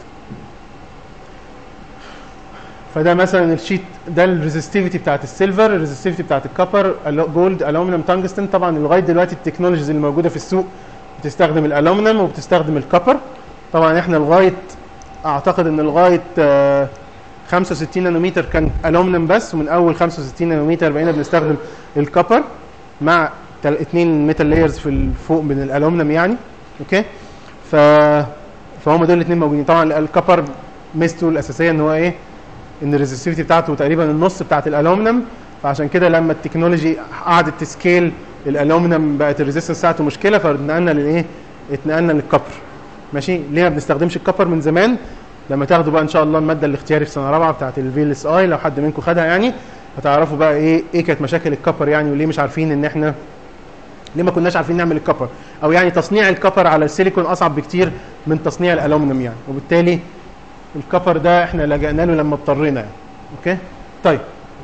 فده مثلا الشيت ده الريزستيفيتي بتاعت السيلفر الريزستيفيتي بتاعت الكوبر جولد الومنيوم تانجستن طبعا لغايه دلوقتي التكنولوجيز اللي موجوده في السوق بتستخدم الالومنيوم وبتستخدم الكوبر طبعا احنا لغايه اعتقد ان لغايه آه 65 نانومتر كان الومنيوم بس ومن اول 65 نانومتر بقينا بنستخدم الكوبر مع اثنين ميتال لايرز في الفوق من الالومنيوم يعني اوكي ف فهم دول الاثنين موجودين طبعا الكوبر ميزته الاساسيه ان هو ايه ان الريزستيفيتي بتاعته تقريبا النص بتاعت الالومنيوم فعشان كده لما التكنولوجي قعدت تسكيل الالومنيوم بقت الريزستنس بتاعته مشكله فاتنقلنا للايه؟ اتنقلنا للكبر ماشي ليه ما بنستخدمش الكبر من زمان لما تاخدوا بقى ان شاء الله الماده الاختياري في سنه رابعه بتاعت الفي ال اس اي لو حد منكم خدها يعني هتعرفوا بقى ايه ايه كانت مشاكل الكبر يعني وليه مش عارفين ان احنا ليه ما كناش عارفين نعمل الكبر او يعني تصنيع الكبر على السيليكون اصعب بكتير من تصنيع الالومنيوم يعني وبالتالي الكبر ده احنا لجأنا له لما اضطرينا يعني اوكي طيب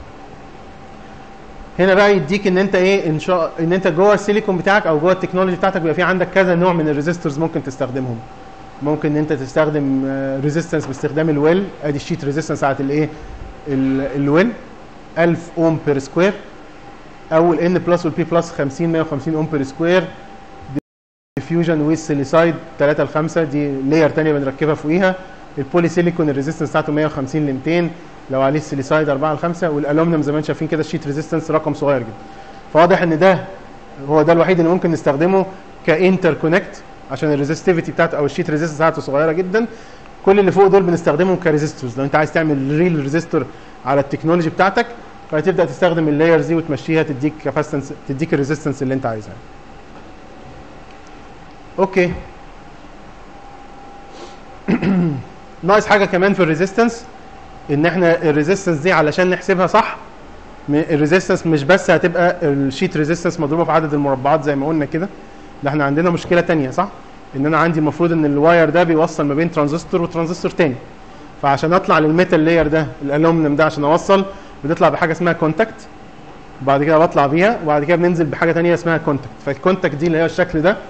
هنا بقى يديك ان انت ايه ان شاء ان انت جوه السيليكون بتاعك او جوه التكنولوجي بتاعتك بيبقى في عندك كذا نوع من الريزيستورز ممكن تستخدمهم ممكن ان انت تستخدم ريزيستنس باستخدام الويل ادي الشيت ريزيستنس بتاعت الايه الويل 1000 اوم بير سكوير او الان بلس والبي بلس 50 150 اوم بير سكوير ديفيوجن ويز سيليسايد 3 ل 5 دي لاير ثانيه بنركبها فوقيها البولي سيليكون الريزيستنس بتاعته 150 ل 200 لو عليه السيليسايد 4 ل 5 والالومنيوم زي ما انتم شايفين كده الشيت ريزيستنس رقم صغير جدا فواضح ان ده هو ده الوحيد اللي ممكن نستخدمه كانتر كونكت عشان الريزستيفيتي بتاعته او الشيت ريزيستنس بتاعته صغيره جدا كل اللي فوق دول بنستخدمهم كريزيستورز لو انت عايز تعمل ريل ريزيستور على التكنولوجي بتاعتك فهتبدا تستخدم اللايرز دي وتمشيها تديك كاباسيتنس تديك الريزيستنس اللي انت عايزها اوكي ناقص حاجه كمان في الريزيستنس ان احنا الريزيستنس دي علشان نحسبها صح الريزيستنس مش بس هتبقى الشيت ريزيستنس مضروبه في عدد المربعات زي ما قلنا كده ده احنا عندنا مشكله تانية صح ان انا عندي المفروض ان الواير ده بيوصل ما بين ترانزستور وترانزستور تاني فعشان اطلع للميتال لاير ده الالومنيوم ده عشان اوصل بنطلع بحاجه اسمها كونتاكت وبعد كده بطلع بيها وبعد كده بننزل بحاجه تانية اسمها كونتاكت فالكونتاكت دي اللي هي الشكل ده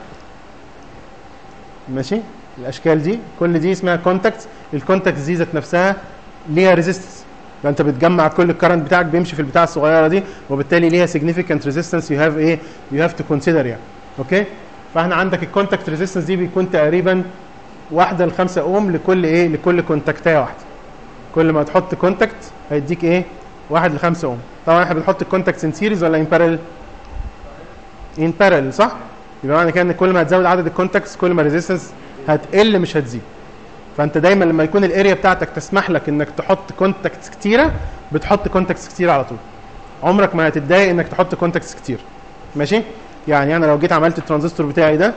ماشي الاشكال دي كل دي اسمها كونتاكت الكونتاكت دي ذات نفسها ليها ريزيستنس فانت بتجمع كل الكرنت بتاعك بيمشي في البتاعه الصغيره دي وبالتالي ليها significant resistance you have ايه you have to consider يعني اوكي فاحنا عندك الكونتاكت ريزيستنس دي بيكون تقريبا واحده ل 5 اوم لكل ايه لكل كونتاكتايه واحده كل ما تحط كونتاكت هيديك ايه واحد ل 5 اوم طبعا احنا بنحط الكونتاكتس ان سيريز ولا ان بارل ان بارل صح يبقى معنى كده ان كل ما هتزود عدد الكونتاكتس كل ما الريزيستنس هتقل مش هتزيد فانت دايما لما يكون الاريا بتاعتك تسمح لك انك تحط كونتاكتس كتيره بتحط كونتاكتس كتير على طول عمرك ما هتتضايق انك تحط كونتاكتس كتير ماشي يعني انا لو جيت عملت الترانزستور بتاعي ده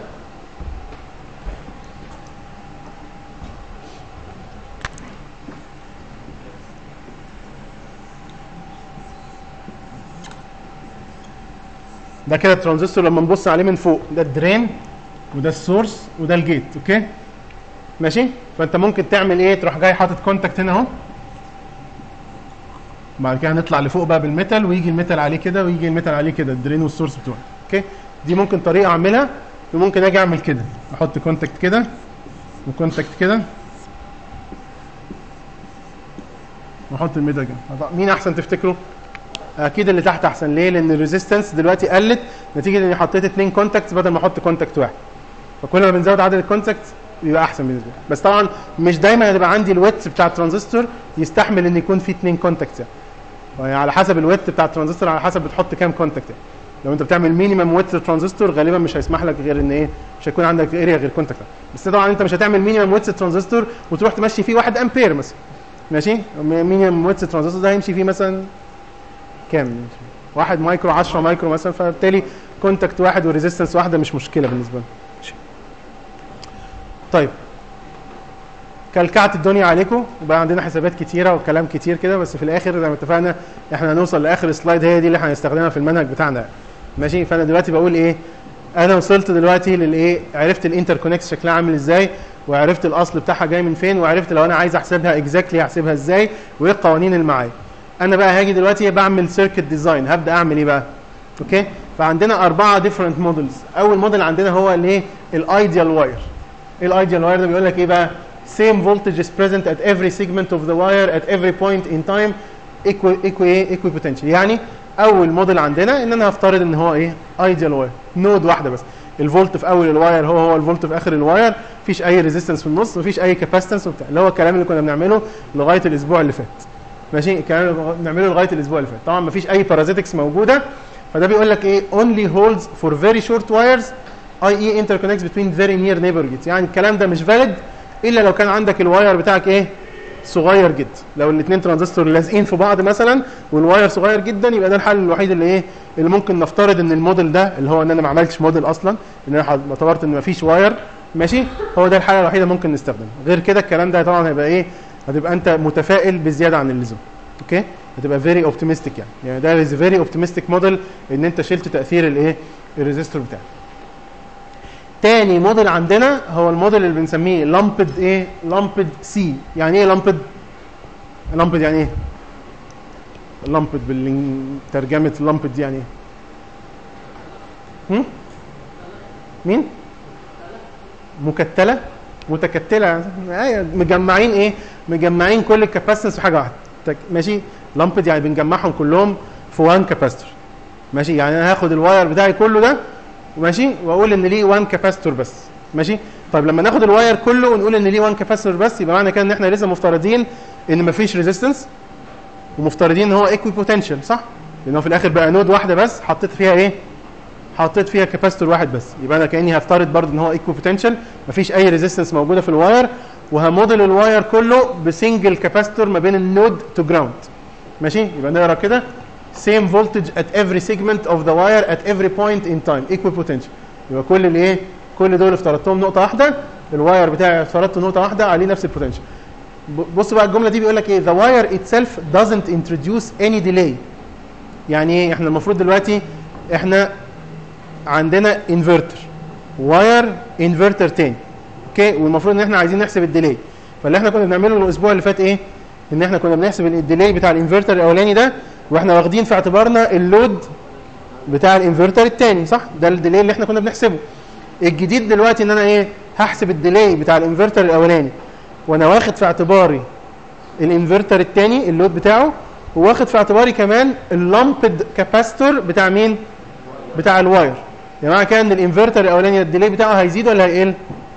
ده كده الترانزستور لما نبص عليه من فوق ده الدرين وده السورس وده الجيت اوكي ماشي فانت ممكن تعمل ايه تروح جاي حاطط كونتاكت هنا اهو بعد كده هنطلع لفوق بقى بالميتال ويجي الميتال عليه كده ويجي الميتال عليه كده الدرين والسورس بتوعي اوكي دي ممكن طريقه اعملها وممكن اجي اعمل كده احط كونتاكت كده وكونتاكت كده واحط الميتال كده مين احسن تفتكروا اكيد اللي تحت احسن ليه لان الريزيستنس دلوقتي قلت نتيجه اني حطيت اثنين كونتاكتس بدل ما احط كونتاكت واحد فكل ما بنزود عدد الكونتاكتس يبقى احسن بالنسبه لي بس طبعا مش دايما هتبقى عندي الويتس بتاع الترانزستور يستحمل ان يكون فيه اثنين كونتاكتس يعني. يعني على حسب الويت بتاع الترانزستور على حسب بتحط كام كونتاكت يعني. لو انت بتعمل مينيمم ويدث ترانزستور غالبا مش هيسمح لك غير ان ايه مش هيكون عندك اريا غير كونتاكت بس طبعا انت مش هتعمل مينيمم ويدث ترانزستور وتروح تمشي فيه 1 امبير مثلا ماشي مينيمم ويدث ترانزستور ده هيمشي فيه مثلا كام 1 مايكرو 10 مايكرو مثلا فبالتالي كونتاكت واحد وريزيستنس واحده مش مشكله بالنسبه لنا ماشي. طيب كلكعت الدنيا عليكم وبقى عندنا حسابات كتيره وكلام كتير كده بس في الاخر زي ما اتفقنا احنا هنوصل لاخر سلايد هي دي اللي احنا هنستخدمها في المنهج بتاعنا ماشي فانا دلوقتي بقول ايه انا وصلت دلوقتي للايه عرفت الانتر كونكت شكلها عامل ازاي وعرفت الاصل بتاعها جاي من فين وعرفت لو انا عايز احسبها اكزاكتلي احسبها ازاي وايه القوانين اللي معايا انا بقى هاجي دلوقتي بعمل سيركت ديزاين هبدا اعمل ايه بقى اوكي فعندنا اربعه ديفرنت مودلز اول موديل عندنا هو الايه الايديال واير الايديال واير ده بيقول لك ايه بقى same voltage is present at every segment of the wire at every point in time equal equal ايه equal potential يعني اول موديل عندنا ان انا هفترض ان هو ايه ايديال واير نود واحده بس الفولت في اول الواير هو هو الفولت في اخر الواير مفيش اي ريزيستنس في النص مفيش اي كاباسيتنس وبتاع اللي هو الكلام اللي كنا بنعمله لغايه الاسبوع اللي فات ماشي الكلام اللي بنعمله لغايه الاسبوع اللي فات طبعا مفيش اي بارازيتكس موجوده فده بيقول لك ايه only holds for very short wires i.e. interconnects between very near neighbor gates يعني الكلام ده مش valid الا لو كان عندك الواير بتاعك ايه صغير جدا لو الاثنين ترانزستور لازقين في بعض مثلا والواير صغير جدا يبقى ده الحل الوحيد اللي ايه اللي ممكن نفترض ان الموديل ده اللي هو ان انا ما عملتش موديل اصلا ان انا اعتبرت ان ما فيش واير ماشي هو ده الحاله الوحيده ممكن نستخدمها غير كده الكلام ده طبعا هيبقى ايه هتبقى انت متفائل بزياده عن اللزوم اوكي هتبقى فيري اوبتيمستيك يعني يعني ده از فيري اوبتيمستيك موديل ان انت شلت تاثير الايه الريزيستور بتاعك تاني موديل عندنا هو الموديل اللي بنسميه لامبد ايه لامبد سي يعني ايه لامبد لامبد يعني ايه لامبد بالترجمه لامبد دي يعني ايه هم؟ مين مكتله متكتله ايوه مجمعين ايه مجمعين كل الكاباسيتنس في حاجه واحده ماشي لامبد يعني بنجمعهم كلهم في وان كاباستور ماشي يعني انا هاخد الواير بتاعي كله ده ماشي واقول ان ليه 1 كاباستور بس ماشي طيب لما ناخد الواير كله ونقول ان ليه 1 كاباستور بس يبقى معنى كده ان احنا لسه مفترضين ان مفيش ريزيستنس ومفترضين ان هو ايكوي بوتنشال صح لان هو في الاخر بقى نود واحده بس حطيت فيها ايه حطيت فيها كاباستور واحد بس يبقى انا كاني هفترض برضه ان هو ايكوي بوتنشال مفيش اي ريزيستنس موجوده في الواير وهموديل الواير كله بسنجل كاباستور ما بين النود تو جراوند ماشي يبقى نقرا كده same voltage at every segment of the wire at every point in time equal potential يبقى كل الايه كل دول افترضتهم نقطه واحده الواير بتاعي افترضته نقطه واحده عليه نفس البوتنشال بص بقى الجمله دي بيقول لك ايه the wire itself doesn't introduce any delay يعني ايه احنا المفروض دلوقتي احنا عندنا انفرتر واير انفرتر تاني اوكي والمفروض ان احنا عايزين نحسب الديلي فاللي احنا كنا بنعمله الاسبوع اللي فات ايه ان احنا كنا بنحسب الديلي بتاع الانفرتر الاولاني ده واحنا واخدين في اعتبارنا اللود بتاع الانفرتر الثاني صح ده الديلي اللي احنا كنا بنحسبه الجديد دلوقتي ان انا ايه هحسب الديلي بتاع الانفرتر الاولاني وانا واخد في اعتباري الانفرتر الثاني اللود بتاعه وواخد في اعتباري كمان اللامبد كاباستور بتاع مين بتاع الواير يا جماعه كان الانفرتر الاولاني الديلي بتاعه هيزيد ولا هيقل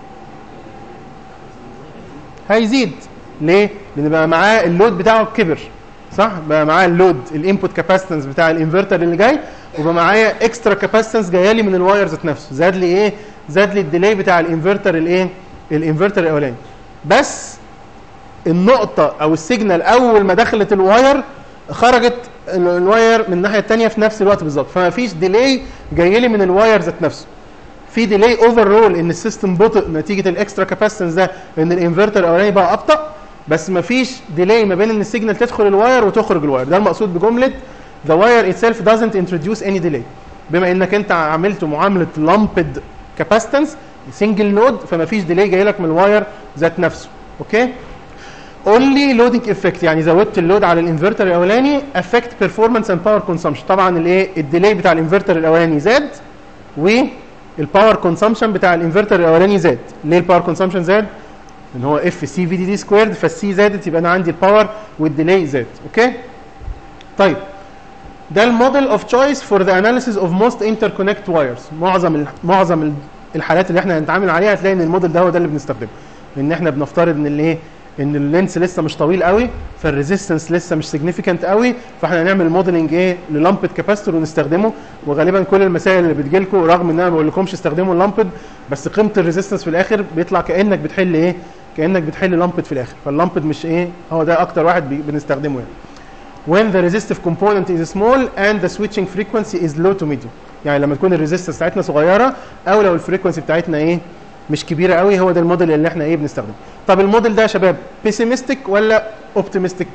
هيزيد ليه لان بقى معاه اللود بتاعه كبر صح بقى معايا اللود الانبوت كاباسيتنس بتاع الانفرتر اللي جاي وبقى معايا اكسترا كاباسيتنس جايه لي من الواير ذات نفسه زاد لي ايه زاد لي الديلي بتاع الانفرتر الايه الانفرتر الاولاني بس النقطه او السيجنال اول ما دخلت الواير خرجت الواير من الناحيه الثانيه في نفس الوقت بالظبط فما فيش ديلي جاي لي من الواير ذات نفسه في ديلي اوفر رول ان السيستم بطء نتيجه الاكسترا كاباسيتنس ده ان الانفرتر الاولاني بقى ابطا بس ما فيش ديلي ما بين ان السيجنال تدخل الواير وتخرج الواير ده المقصود بجمله the wire itself doesn't introduce any delay بما انك انت عملت معامله lumped capacitance سنجل نود فما فيش ديلي جاي لك من الواير ذات نفسه اوكي only loading effect يعني زودت اللود على الانفرتر الاولاني affect performance and power consumption طبعا الايه الديلي بتاع الانفرتر الاولاني زاد والباور كونسامشن بتاع الانفرتر الاولاني زاد ليه الباور كونسامشن زاد ان هو اف سي في دي دي سكويرد فالسي زادت يبقى انا عندي الباور والديلي زاد اوكي طيب ده الموديل اوف تشويس فور ذا اناليسيس اوف موست انتركونكت وايرز معظم معظم الحالات اللي احنا هنتعامل عليها هتلاقي ان الموديل ده هو ده اللي بنستخدمه ان احنا بنفترض ان الايه ان اللينس لسه مش طويل قوي فالريزيستنس لسه مش سيجنيفيكانت قوي فاحنا هنعمل موديلنج ايه للامبد كاباستور ونستخدمه وغالبا كل المسائل اللي بتجي لكم رغم ان انا ما بقول لكمش استخدموا اللامبد بس قيمه الريزيستنس في الاخر بيطلع كانك بتحل ايه كانك بتحل لامبد في الاخر فاللامبد مش ايه هو ده اكتر واحد بي- بنستخدمه يعني when the resistive component is small and the switching frequency is low to medium يعني لما تكون الريزيستنس بتاعتنا صغيره او لو الفريكونسي بتاعتنا ايه مش كبيره قوي هو ده الموديل اللي احنا ايه بنستخدمه طب الموديل ده يا شباب بيسيمستيك ولا اوبتيمستيك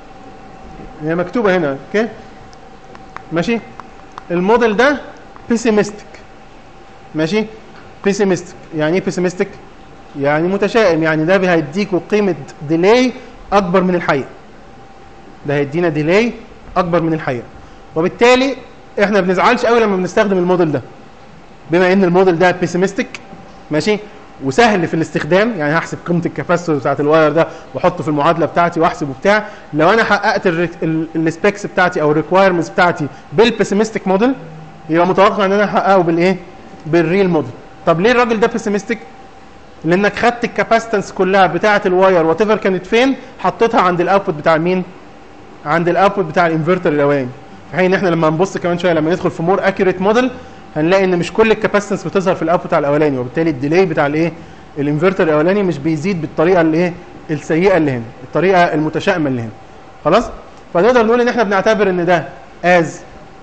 هي مكتوبه هنا اوكي ماشي الموديل ده بيسيمستيك ماشي بيسيمستيك يعني ايه بيسيمستيك يعني متشائم يعني ده هيديكوا قيمه ديلي اكبر من الحقيقه ده هيدينا ديلي اكبر من الحقيقه وبالتالي احنا ما بنزعلش قوي لما بنستخدم الموديل ده بما ان الموديل ده بيسيمستيك ماشي وسهل في الاستخدام يعني هحسب قيمه الكاباسيتور بتاعت الواير ده واحطه في المعادله بتاعتي واحسب وبتاع لو انا حققت السبيكس بتاعتي او الريكوايرمنتس بتاعتي بالبيسيمستيك موديل يبقى متوقع ان انا احققه بالايه بالريل موديل طب ليه الراجل ده بيسيمستيك لانك خدت الكاباسيتنس كلها بتاعه الواير وات ايفر كانت فين حطيتها عند الاوتبوت بتاع مين عند الاوتبوت بتاع الانفرتر الاولاني في حين ان احنا لما نبص كمان شويه لما ندخل في مور اكيوريت موديل هنلاقي ان مش كل الكاباسيتنس بتظهر في الاوتبوت بتاع الاولاني وبالتالي الديلي بتاع الايه الانفرتر الاولاني مش بيزيد بالطريقه اللي ايه السيئه اللي هنا الطريقه المتشائمه اللي هنا خلاص فنقدر نقول ان احنا بنعتبر ان ده از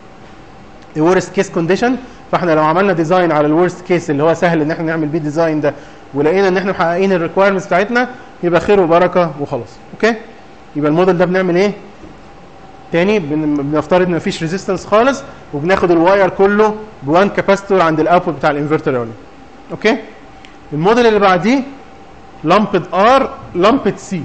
ورست كيس كونديشن فاحنا لو عملنا ديزاين على الورست كيس اللي هو سهل ان احنا نعمل بيه ديزاين ده ولقينا ان احنا محققين الريكوايرمنتس بتاعتنا يبقى خير وبركه وخلاص اوكي يبقى الموديل ده بنعمل ايه تاني بن- بنفترض ان مفيش ريزيستنس خالص وبناخد الواير كله بوان كاباستور عند الاوتبوت بتاع الانفرتر الاولاني اوكي الموديل اللي بعديه لامبد ار لامبد سي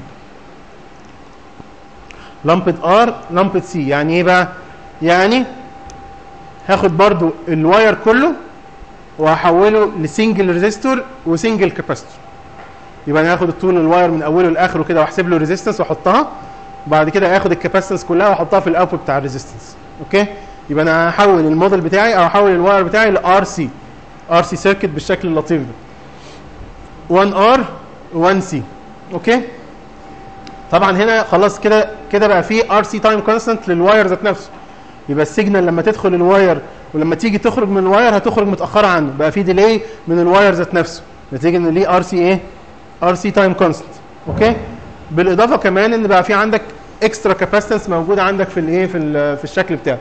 لامبد ار لامبد سي يعني ايه بقى يعني هاخد برضو الواير كله وهحوله لسنجل ريزيستور وسنجل كاباستور يبقى انا هاخد الطول الواير من اوله لاخره كده واحسب له ريزيستنس واحطها بعد كده اخد الكاباسيتنس كلها واحطها في الاوتبوت بتاع الريزيستنس اوكي يبقى انا هحول الموديل بتاعي او هحول الواير بتاعي لار سي ار سي سيركت بالشكل اللطيف ده 1 ار 1 سي اوكي طبعا هنا خلاص كده كده بقى في ار سي تايم كونستانت للواير ذات نفسه يبقى السيجنال لما تدخل الواير ولما تيجي تخرج من الواير هتخرج متاخره عنه بقى في ديلي من الواير ذات نفسه نتيجه ان ليه ار سي ايه ار سي تايم كونستانت اوكي بالاضافه كمان ان بقى في عندك اكسترا كاباسيتنس موجوده عندك في الايه في ال- في الشكل بتاعه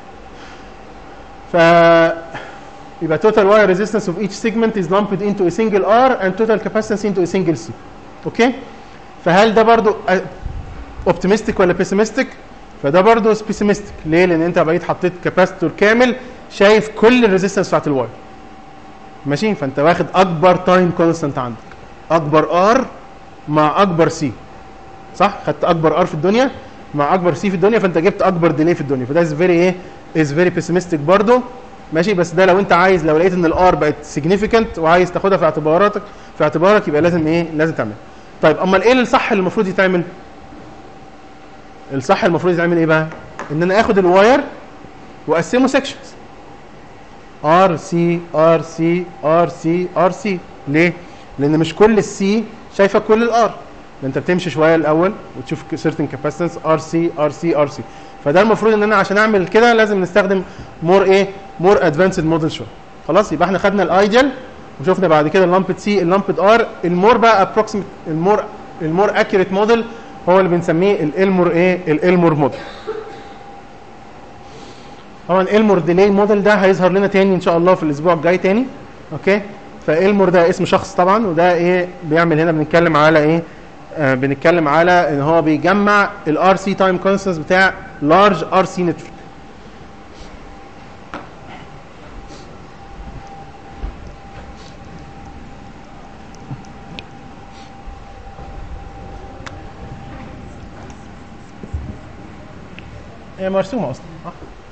ف يبقى total wire resistance of each segment is lumped into a single R and total capacitance into a single C اوكي فهل ده برضو اوبتيمستيك ولا بيسيمستيك فده برضو بيسيمستيك ليه لان انت بقيت حطيت كاباستور كامل شايف كل الريزيستنس بتاعت الواير ماشي فانت واخد اكبر تايم كونستانت عندك اكبر ار مع اكبر سي صح خدت اكبر ار في الدنيا مع اكبر سي في الدنيا فانت جبت اكبر ديلي في الدنيا فده از فيري ايه از فيري بيسيمستيك برضو ماشي بس ده لو انت عايز لو لقيت ان الار بقت سيجنيفيكانت وعايز تاخدها في اعتباراتك في اعتبارك يبقى لازم ايه لازم تعمل طيب امال ايه الصح اللي المفروض يتعمل الصح المفروض يتعمل ايه بقى ان انا اخد الواير واقسمه سيكشنز ار سي ار سي ار سي ار سي ليه لان مش كل السي شايفه كل الار انت بتمشي شويه الاول وتشوف سيرتن كاباسيتنس ار سي ار سي ار سي فده المفروض ان انا عشان اعمل كده لازم نستخدم مور ايه مور ادفانسد موديل شويه خلاص يبقى احنا خدنا الايديال وشفنا بعد كده اللامبد سي اللامبد ار المور بقى ابروكسيمت المور المور اكيوريت موديل هو اللي بنسميه الالمور ايه الالمور موديل طبعا الالمور ديلي موديل ده هيظهر لنا تاني ان شاء الله في الاسبوع الجاي تاني اوكي فالمور ده اسم شخص طبعا وده ايه بيعمل هنا بنتكلم على ايه آه بنتكلم على ان هو بيجمع الار سي تايم كونستنس بتاع لارج ار سي نتورك هي مرسومه اصلا صح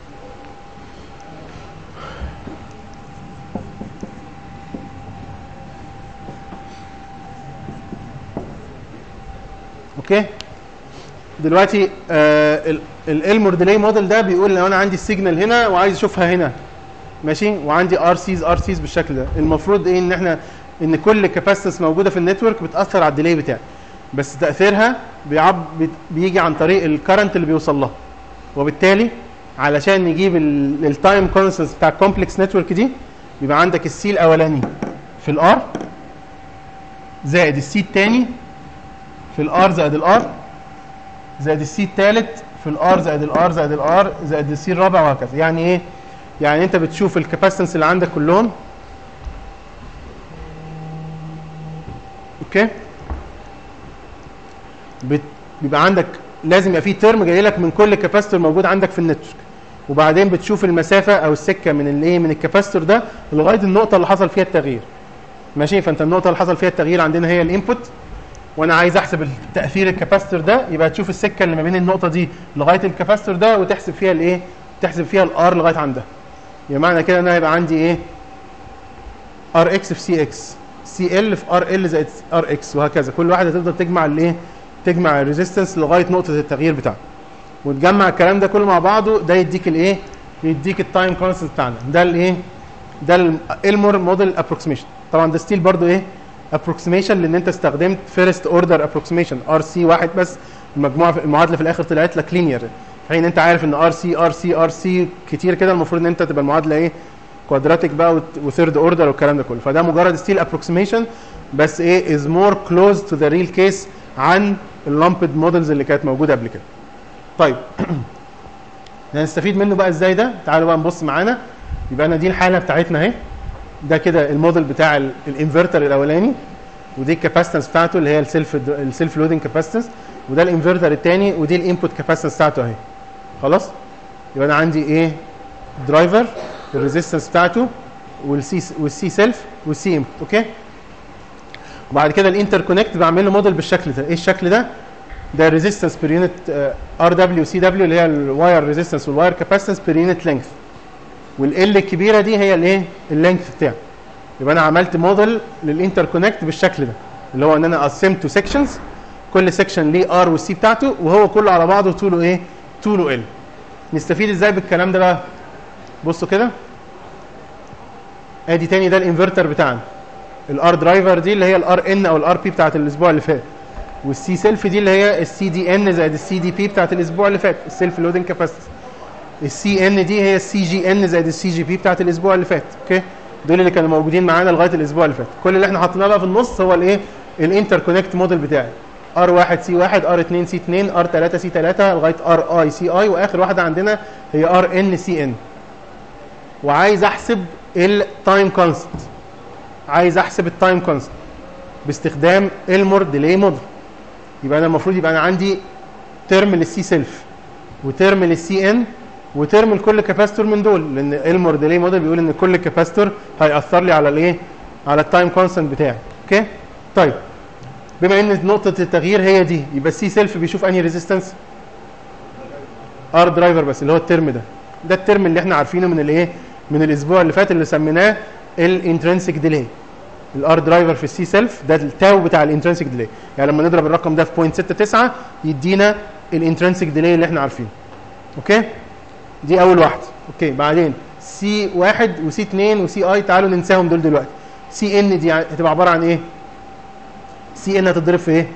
اوكي دلوقتي آه الالمور ديلي موديل ده بيقول لو انا عندي السيجنال هنا وعايز اشوفها هنا ماشي وعندي ار سيز ار سيز بالشكل ده المفروض ايه ان احنا ان كل كاباسيتنس موجوده في النتورك بتاثر على الديلي بتاعي بس تاثيرها بيعب بت- بيجي عن طريق الكرنت اللي بيوصل لها وبالتالي علشان نجيب التايم كونستنس بتاع الكومبلكس نتورك دي بيبقى عندك السي الاولاني في الار زائد السي الثاني في الار زائد الار زائد السي الثالث في الار زائد الار زائد الار زائد السي الرابع وهكذا يعني ايه يعني انت بتشوف الكاباسيتنس اللي عندك كلهم اوكي بت- بيبقى عندك لازم يبقى في ترم جاي لك من كل كاباستور موجود عندك في النتورك وبعدين بتشوف المسافه او السكه من الايه من الكاباستور ده لغايه النقطه اللي حصل فيها التغيير ماشي فانت النقطه اللي حصل فيها التغيير عندنا هي الانبوت وانا عايز احسب تاثير الكاباستور ده يبقى تشوف السكه اللي ما بين النقطه دي لغايه الكاباستور ده وتحسب فيها الايه تحسب فيها الار لغايه عندها يبقى معنى كده ان انا هيبقى عندي ايه ار اكس في سي اكس سي ال في ار ال زائد ار اكس وهكذا كل واحده تفضل تجمع الايه تجمع الريزيستنس لغايه نقطه التغيير بتاعها وتجمع الكلام ده كله مع بعضه ده يديك الايه يديك التايم كونستنت بتاعنا ده الايه ده الالمور موديل ابروكسيميشن طبعا ده ستيل برضو ايه ابروكسيميشن لان انت استخدمت فيرست اوردر ابروكسيميشن ار سي واحد بس المجموعه المعادله في الاخر طلعت لك لينير في حين انت عارف ان ار سي ار سي ار سي كتير كده المفروض ان انت تبقى المعادله ايه كوادراتيك بقى وثيرد اوردر والكلام ده كله فده مجرد ستيل ابروكسيميشن بس ايه از مور كلوز تو ذا ريل كيس عن اللامبد مودلز اللي كانت موجوده قبل كده طيب هنستفيد منه بقى ازاي ده تعالوا بقى نبص معانا يبقى انا دي الحاله بتاعتنا اهي ده كده الموديل بتاع ال- الانفرتر الاولاني ودي الكاباسيتنس بتاعته اللي هي السيلف السيلف لودنج كاباسيتنس وده الانفرتر الثاني ودي الانبوت كاباسيتنس بتاعته اهي خلاص يبقى انا عندي ايه درايفر الريزيستنس بتاعته والسي والسي سيلف والسي انبوت اوكي وبعد كده الانتر كونكت بعمل له موديل بالشكل ده ايه الشكل ده ده الريزيستنس بير يونت ار دبليو سي دبليو اللي هي الواير ريزيستنس والواير كاباسيتنس بير يونت لينث والال الكبيره دي هي الايه اللينث بتاعه يبقى انا عملت موديل للانتر كونكت بالشكل ده اللي هو ان انا قسمته سيكشنز كل سيكشن ليه ار والسي بتاعته وهو كله على بعضه طوله ايه طوله ال نستفيد ازاي بالكلام ده بقى بصوا كده ادي تاني ده الانفرتر بتاعنا الار درايفر دي اللي هي الار ان او الار بي بتاعت الاسبوع اللي فات والسي سيلف دي اللي هي السي دي ان زائد السي دي بي بتاعت الاسبوع اللي فات السيلف لودنج كاباسيتي السي ان دي هي السي جي ان زائد السي جي بي بتاعت الاسبوع اللي فات اوكي دول اللي كانوا موجودين معانا لغايه الاسبوع اللي فات كل اللي احنا حطيناه بقى في النص هو الايه الانتر كونكت موديل بتاعي ار 1 سي 1 ار 2 سي 2 ار 3 سي 3 لغايه ار اي سي اي واخر واحده عندنا هي ار ان سي ان وعايز احسب التايم كونستنت عايز احسب التايم كونستنت باستخدام المور ديلي موديل يبقى انا المفروض يبقى انا عندي ترم للسي سيلف وترم للسي ان وترم لكل كاباستور من دول لان المور ديلي موديل بيقول ان كل كاباستور هياثر لي على الايه على التايم كونستنت بتاعي اوكي طيب بما ان نقطه التغيير هي دي يبقى السي سيلف بيشوف انهي ريزيستنس ار درايفر بس اللي هو الترم ده ده الترم اللي احنا عارفينه من الايه من الاسبوع اللي فات اللي سميناه الانترنسيك ديلي الار درايفر في السي سيلف ده التاو بتاع الانترنسيك ديلي يعني لما نضرب الرقم ده في 0.69 يدينا الانترنسيك ديلي اللي احنا عارفينه اوكي دي اول واحده اوكي بعدين سي واحد وسي 2 وسي اي تعالوا ننساهم دول دلوقتي سي ان دي هتبقى عباره عن ايه سي ان هتتضرب في ايه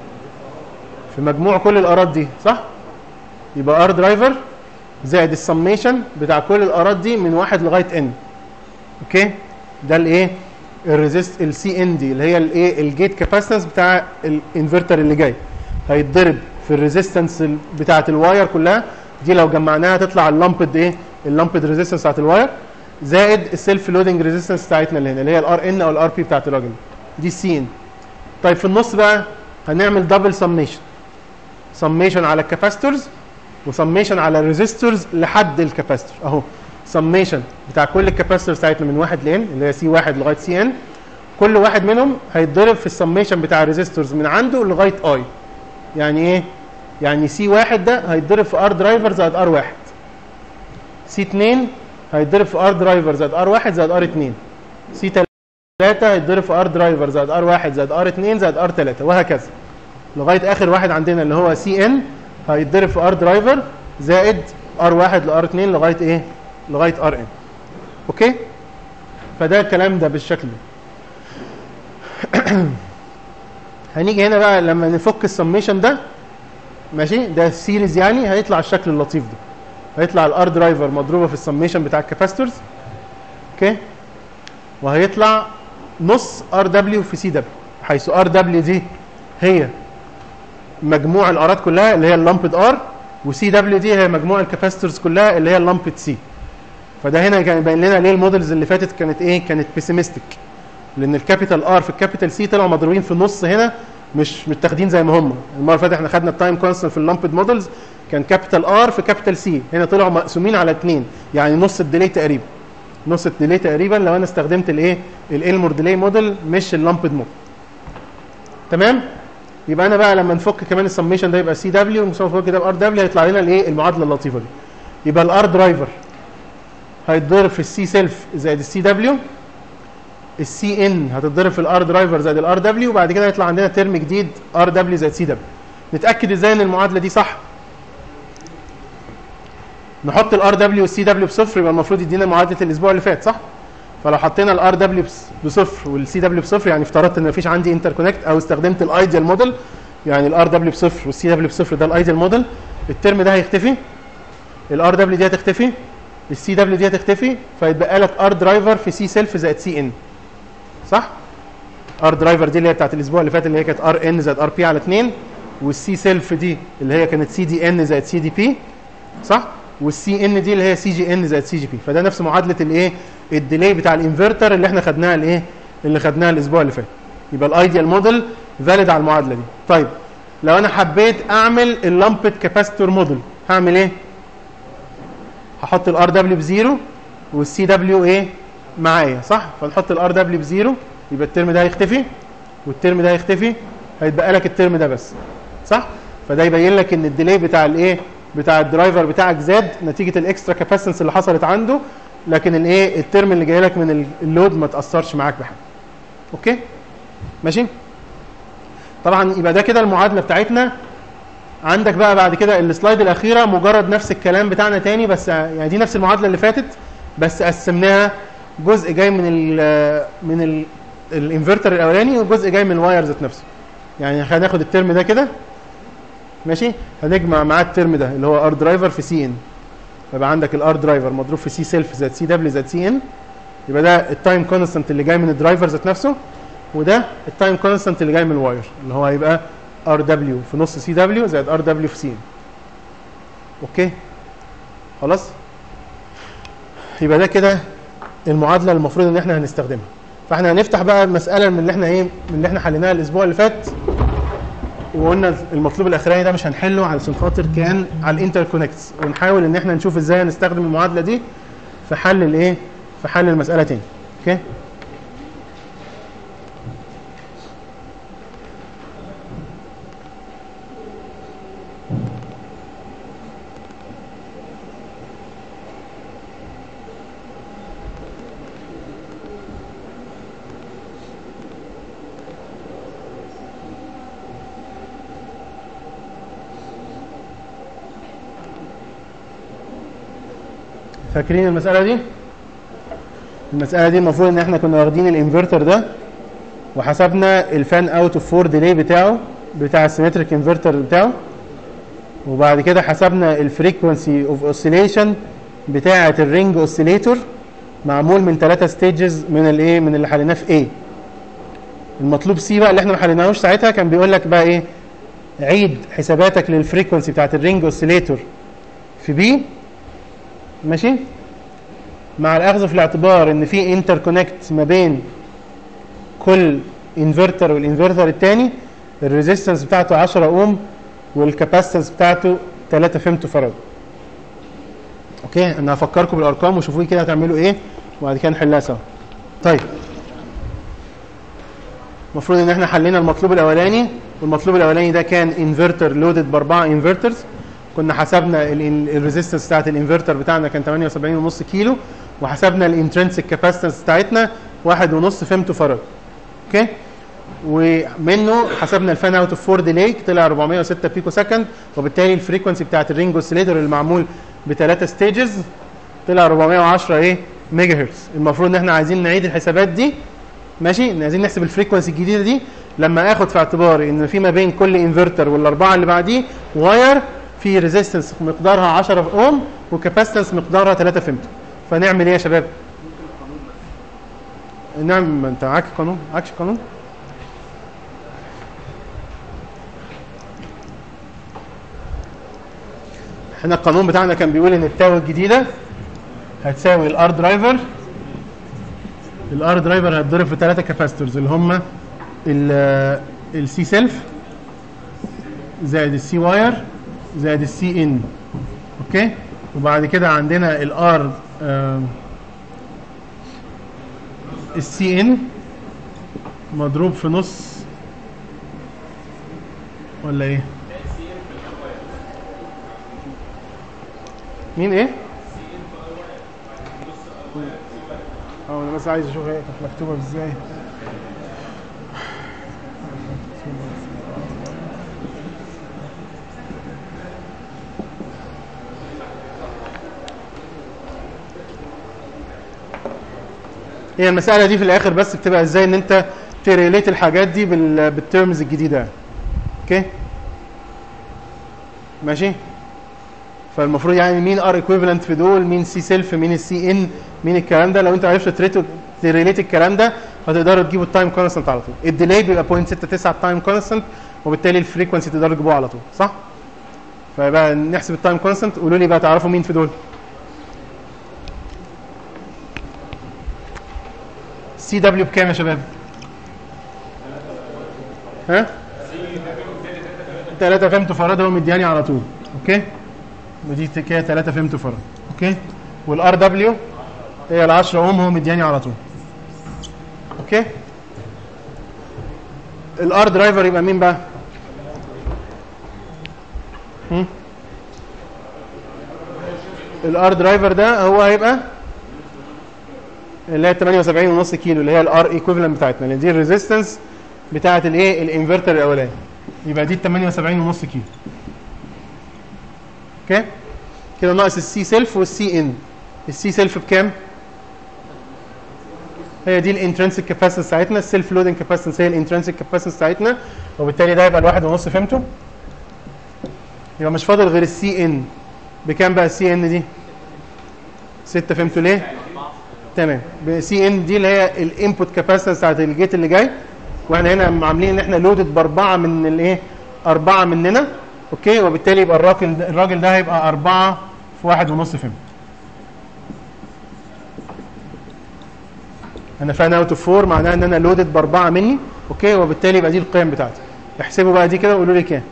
في مجموع كل الارات دي صح يبقى ار درايفر زائد السميشن بتاع كل الارات دي من واحد لغايه ان اوكي ده الايه الريزيست السي ان دي اللي هي الايه الجيت كاباسيتنس بتاع الانفرتر اللي جاي هيتضرب في الريزيستنس بتاعه الواير كلها دي لو جمعناها تطلع اللامبد ايه اللامبد ريزيستنس بتاعه الواير زائد السيلف لودنج ريزيستنس بتاعتنا اللي هنا اللي هي الار ان او الار بي بتاعت الراجل دي السي ان طيب في النص بقى هنعمل دبل سميشن سميشن على الكاباستورز وسميشن على الريزيستورز لحد الكاباستور اهو سميشن بتاع كل الكاباستورز بتاعتنا من واحد لان اللي هي سي واحد لغايه سي ان كل واحد منهم هيتضرب في السميشن بتاع الريزيستورز من عنده لغايه اي يعني ايه يعني سي واحد ده هيتضرب في ار درايفر زائد ار واحد سي 2 هيتضرب في ار درايفر زائد ار واحد زائد ار 2 سي 3 هيتضرب في ار درايفر زائد ار واحد زائد ار 2 زائد ار 3 وهكذا لغايه اخر واحد عندنا اللي هو سي ان هيتضرب في ار درايفر زائد ار واحد لار 2 لغايه ايه؟ لغايه ار ان اوكي؟ فده الكلام ده بالشكل ده هنيجي هنا بقى لما نفك السميشن ده ماشي ده سيريز يعني هيطلع الشكل اللطيف ده هيطلع الار درايفر مضروبه في السميشن بتاع الكاباستورز اوكي وهيطلع نص ار دبليو في سي دبليو حيث ار دبليو دي هي مجموع الارات كلها اللي هي اللامبد ار وسي دبليو دي هي مجموع الكاباستورز كلها اللي هي اللامبد سي فده هنا كان باين لنا ليه المودلز اللي فاتت كانت ايه كانت بيسيمستيك لان الكابيتال ار في الكابيتال سي طلعوا مضروبين في النص هنا مش متاخدين زي ما هم المره اللي فاتت احنا خدنا التايم كونستنت في اللامبد مودلز كان كابيتال ار في كابيتال سي هنا طلعوا مقسومين على اثنين يعني نص الديلي تقريبا نص الديلي تقريبا لو انا استخدمت الايه الالمور ديلي موديل مش اللامبد موديل تمام يبقى انا بقى لما نفك كمان السميشن ده يبقى سي دبليو المسمى فوق كده ار دبليو هيطلع لنا الايه المعادله اللطيفه دي يبقى الار درايفر هيتضرب في السي سيلف زائد السي دبليو السي ان هتتضرب في الار درايفر زائد الار دبليو وبعد كده هيطلع عندنا ترم جديد ار دبليو زائد سي دبليو نتاكد ازاي ان المعادله دي صح نحط الار دبليو والسي دبليو بصفر يبقى المفروض يدينا معادله الاسبوع اللي فات صح فلو حطينا الار دبليو بصفر والسي دبليو بصفر يعني افترضت ان مفيش عندي انتر كونكت او استخدمت الايديال موديل يعني الار دبليو بصفر والسي دبليو بصفر ده الايديال موديل الترم ده هيختفي الار دبليو دي هتختفي السي دبليو دي هتختفي فيتبقى لك ار درايفر في سي سيلف زائد سي ان صح ار درايفر دي اللي هي بتاعت الاسبوع اللي فات اللي هي كانت ار ان زائد ار بي على 2 والسي سيلف دي اللي هي كانت سي دي ان زائد سي دي بي صح والسي ان دي اللي هي سي جي ان زائد سي جي بي فده نفس معادله الايه الديلي بتاع الانفرتر اللي احنا خدناها الايه اللي خدناها الاسبوع اللي فات يبقى الايديال موديل فاليد على المعادله دي طيب لو انا حبيت اعمل اللامبد كاباسيتور موديل هعمل ايه هحط الار دبليو بزيرو والسي دبليو ايه معايا صح فنحط الار دبليو بزيرو يبقى الترم ده هيختفي والترم ده هيختفي هيتبقى لك الترم ده بس صح فده يبين لك ان الديلي بتاع الايه بتاع الدرايفر بتاعك زاد نتيجه الاكسترا كاباسيتنس اللي حصلت عنده لكن الايه الترم اللي جاي لك من اللود ما تاثرش معاك بحاجه اوكي ماشي طبعا يبقى ده كده المعادله بتاعتنا عندك بقى بعد كده السلايد الاخيره مجرد نفس الكلام بتاعنا تاني بس يعني دي نفس المعادله اللي فاتت بس قسمناها جزء جاي من ال من ال الانفرتر الاولاني وجزء جاي من الواير ذات نفسه يعني هناخد الترم ده كده ماشي هنجمع معاه الترم ده اللي هو ار درايفر في سي ان يبقى عندك الار درايفر مضروب في سي سيلف زائد سي دبليو زائد سي ان يبقى ده التايم كونستنت اللي جاي من الدرايفر ذات نفسه وده التايم كونستنت اللي جاي من الواير اللي هو هيبقى ار دبليو في نص سي دبليو زائد ار دبليو في سي ان اوكي خلاص يبقى ده كده المعادله المفروض ان احنا هنستخدمها فاحنا هنفتح بقى المساله من اللي احنا ايه من اللي احنا حليناها الاسبوع اللي فات وقلنا المطلوب الاخراني ده مش هنحله علشان خاطر كان على الانتر كونكتس ونحاول ان احنا نشوف ازاي هنستخدم المعادله دي في حل الايه في حل المساله تاني اوكي فاكرين المسألة دي؟ المسألة دي المفروض ان احنا كنا واخدين الانفرتر ده وحسبنا الفان اوت اوف 4 ديلي بتاعه بتاع السيمتريك انفرتر بتاعه وبعد كده حسبنا الفريكونسي اوف اوسيليشن بتاعة الرينج اوسيليتور معمول من ثلاثة ستيجز من الايه من اللي حليناه في A المطلوب سي بقى اللي احنا ما حليناهوش ساعتها كان بيقول لك بقى ايه عيد حساباتك للفريكونسي بتاعت الرينج اوسيليتور في بي ماشي مع الاخذ في الاعتبار ان في انتر كونكت ما بين كل انفرتر والانفرتر الثاني الريزيستنس بتاعته 10 اوم والكاباسيتنس بتاعته 3 فيمتو فراد اوكي انا هفكركم بالارقام وشوفوا لي كده هتعملوا ايه وبعد كده نحلها سوا طيب المفروض ان احنا حلينا المطلوب الاولاني والمطلوب الاولاني ده كان انفرتر لودد باربعه انفرترز كنا حسبنا الريزيستنس بتاعت الانفرتر بتاعنا كان 78.5 كيلو وحسبنا الانترنسك كاباسيتنس بتاعتنا 1.5 فيمتو فراد اوكي ومنه حسبنا الفان اوت اوف 4 ديلي طلع 406 بيكو سكند وبالتالي الفريكونسي بتاعت الرينج اوسيليتور اللي معمول بثلاثه ستيجز طلع 410 ايه ميجا هرتز المفروض ان احنا عايزين نعيد الحسابات دي ماشي عايزين نحسب الفريكونسي الجديده دي لما اخد في اعتباري ان في ما بين كل انفرتر والاربعه اللي بعديه واير في ريزيستنس مقدارها 10 اوم وكاباسيتنس مقدارها 3 فيمتو فنعمل ايه يا شباب؟ نعم ما انت معاك قانون معاكش قانون؟ احنا القانون بتاعنا كان بيقول ان التاو الجديده هتساوي الار درايفر الار درايفر هتضرب في ثلاثه كاباسيتورز اللي هم السي سيلف زائد السي واير زائد السي ان اوكي وبعد كده عندنا الار السي ان مضروب في نص ولا ايه مين ايه اه انا بس عايز اشوف هي كانت مكتوبه ازاي هي المسألة دي في الآخر بس بتبقى ازاي إن أنت تريليت الحاجات دي بال- بالترمز الجديدة يعني. أوكي؟ ماشي؟ فالمفروض يعني مين ار ايكويفالنت في دول مين سي سيلف مين السي ان مين الكلام ده لو انت عرفت تريتو تريليت الكلام ده هتقدروا تجيبوا التايم كونستنت على طول الديلي بيبقى 0.69 التايم كونستنت وبالتالي الفريكونسي تقدروا تجيبوها على طول صح فيبقى نحسب التايم كونستنت قولوا لي بقى تعرفوا مين في دول سي دبليو بكام يا شباب ها 3 فيمتو فراد هو مدياني على طول اوكي ودي كده 3 فيمتو فراد اوكي والار دبليو هي ال 10 اوم هو مدياني على طول اوكي الار درايفر يبقى مين بقى الار درايفر ده هو هيبقى اللي هي 78 ونص كيلو اللي هي الار ايكويفالنت بتاعتنا اللي دي الريزيستنس بتاعت الايه الانفرتر الاولاني يبقى دي 78 ونص كيلو اوكي كده ناقص السي سيلف والسي ان السي سيلف بكام هي دي الانترنسيك كاباسيتنس بتاعتنا السيلف لودنج كاباسيتنس هي الانترنسيك كاباسيتنس بتاعتنا وبالتالي ده يبقى الواحد ونص فهمتوا يبقى مش فاضل غير السي ان بكام بقى السي ان دي 6 فهمتوا ليه تمام سي ان دي اللي هي الانبوت كاباسيتنس بتاعت الجيت اللي جاي واحنا هنا عاملين ان احنا لودد باربعه من الايه اربعه مننا اوكي وبالتالي يبقى الراجل الراجل ده هيبقى اربعه في واحد ونص فهمت انا فان اوت اوف 4 معناها ان انا لودد باربعه مني اوكي وبالتالي يبقى دي القيم بتاعتي احسبوا بقى دي كده وقولوا لي كام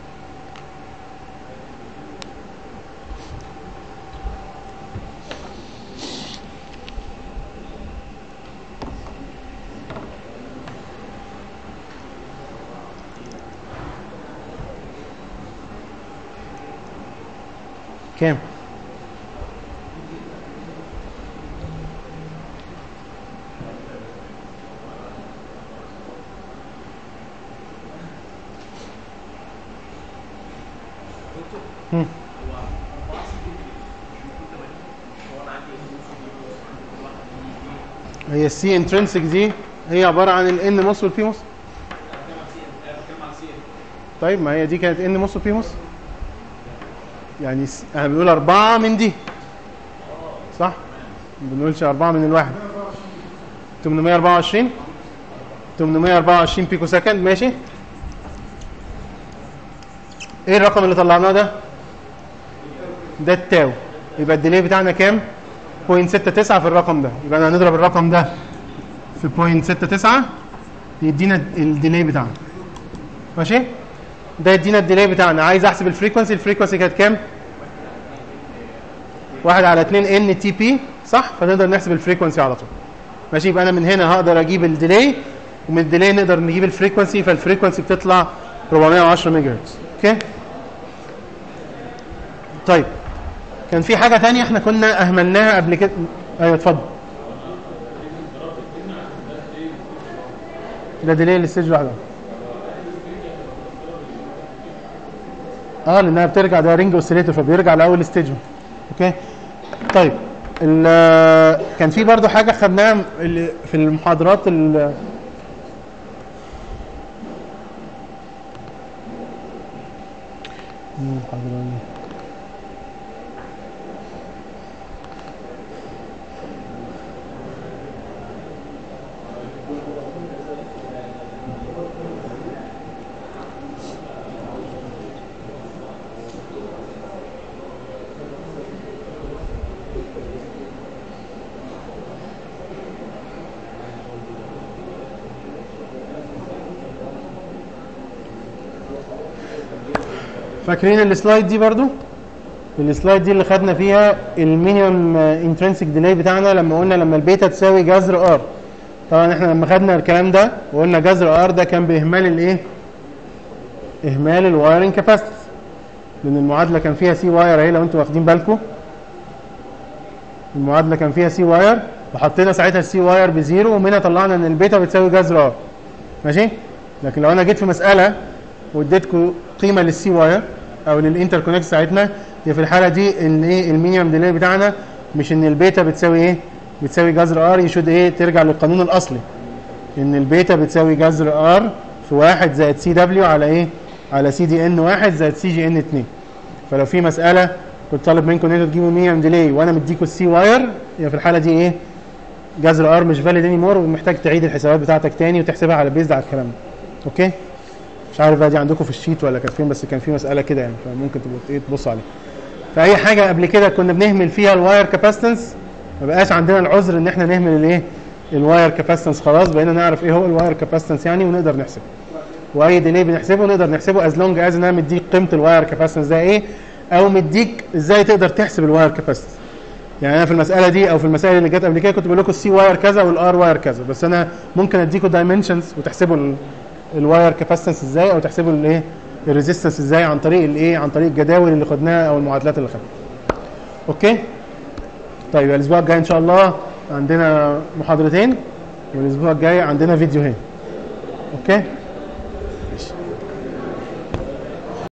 كام هم. هي السي انترنسك دي هي عباره عن الان مص والبي مص طيب ما هي دي كانت ان مص وبي مص يعني س- احنا بنقول أربعة من دي صح؟ ما بنقولش أربعة من الواحد 824 824 بيكو سكند ماشي ايه الرقم اللي طلعناه ده؟ ده التاو يبقى الديلي بتاعنا كام؟ 0.69 في الرقم ده يبقى انا هنضرب الرقم ده في 0.69 يدينا الديلي بتاعنا ماشي؟ ده يدينا الديلي بتاعنا عايز احسب الفريكونسي الفريكونسي كانت كام؟ واحد على 2 ان تي بي صح؟ فنقدر نحسب الفريكونسي على طول ماشي يبقى انا من هنا هقدر اجيب الديلي ومن الديلي نقدر نجيب الفريكونسي فالفريكونسي بتطلع 410 ميجا هرتز اوكي؟ طيب كان في حاجه تانية احنا كنا اهملناها قبل كده ايوه اتفضل ده ديلي للستيج واحده اه لانها بترجع ده رينج اوسيليتور فبيرجع لاول ستيج اوكي طيب ال- كان في برضو حاجه خدناها ال- في المحاضرات ال- المحاضرة دي فاكرين السلايد دي برضو السلايد دي اللي خدنا فيها المينيمم انترنسك ديلي بتاعنا لما قلنا لما البيتا تساوي جذر ار طبعا احنا لما خدنا الكلام ده وقلنا جذر ار ده كان باهمال الايه اهمال الوايرنج كاباسيتي لان المعادله كان فيها سي واير اهي لو انتوا واخدين بالكم المعادله كان فيها سي واير وحطينا ساعتها السي واير بزيرو ومنها طلعنا ان البيتا بتساوي جذر ار ماشي لكن لو انا جيت في مساله واديتكم قيمه للسي واير او للانتر كونكت ساعتنا هي في الحاله دي ان ايه المينيمم ديلي بتاعنا مش ان البيتا بتساوي ايه بتساوي جذر ار يشود ايه ترجع للقانون الاصلي ان البيتا بتساوي جذر ار في واحد زائد سي دبليو على ايه على سي دي ان واحد زائد سي جي ان 2 فلو في مساله كنت طالب منكم ان انتوا تجيبوا مينيمم ديلي وانا مديكم السي واير يبقى في الحاله دي ايه جذر ار مش فاليد اني مور ومحتاج تعيد الحسابات بتاعتك تاني وتحسبها على بيزد على الكلام ده اوكي مش عارف بقى دي عندكم في الشيت ولا كانت فين بس كان في مساله كده يعني فممكن تبقوا ايه تبصوا عليها فاي حاجه قبل كده كنا بنهمل فيها الواير كاباسيتنس ما بقاش عندنا العذر ان احنا نهمل الايه الواير كاباسيتنس خلاص بقينا نعرف ايه هو الواير كاباسيتنس يعني ونقدر نحسبه واي ديلي بنحسبه نقدر نحسبه از لونج از ان انا مديك قيمه الواير كاباسيتنس ده ايه او مديك ازاي تقدر تحسب الواير كاباسيتنس يعني انا في المساله دي او في المسائل اللي جت قبل كده كنت بقول لكم السي واير كذا والار واير كذا بس انا ممكن اديكم دايمنشنز وتحسبوا ال- الواير كاباسيتنس ازاي او تحسبوا الايه الريزيستنس ازاي عن طريق الايه عن طريق الجداول اللي خدناها او المعادلات اللي خدناها اوكي طيب الاسبوع الجاي ان شاء الله عندنا محاضرتين والاسبوع الجاي عندنا فيديوهين اوكي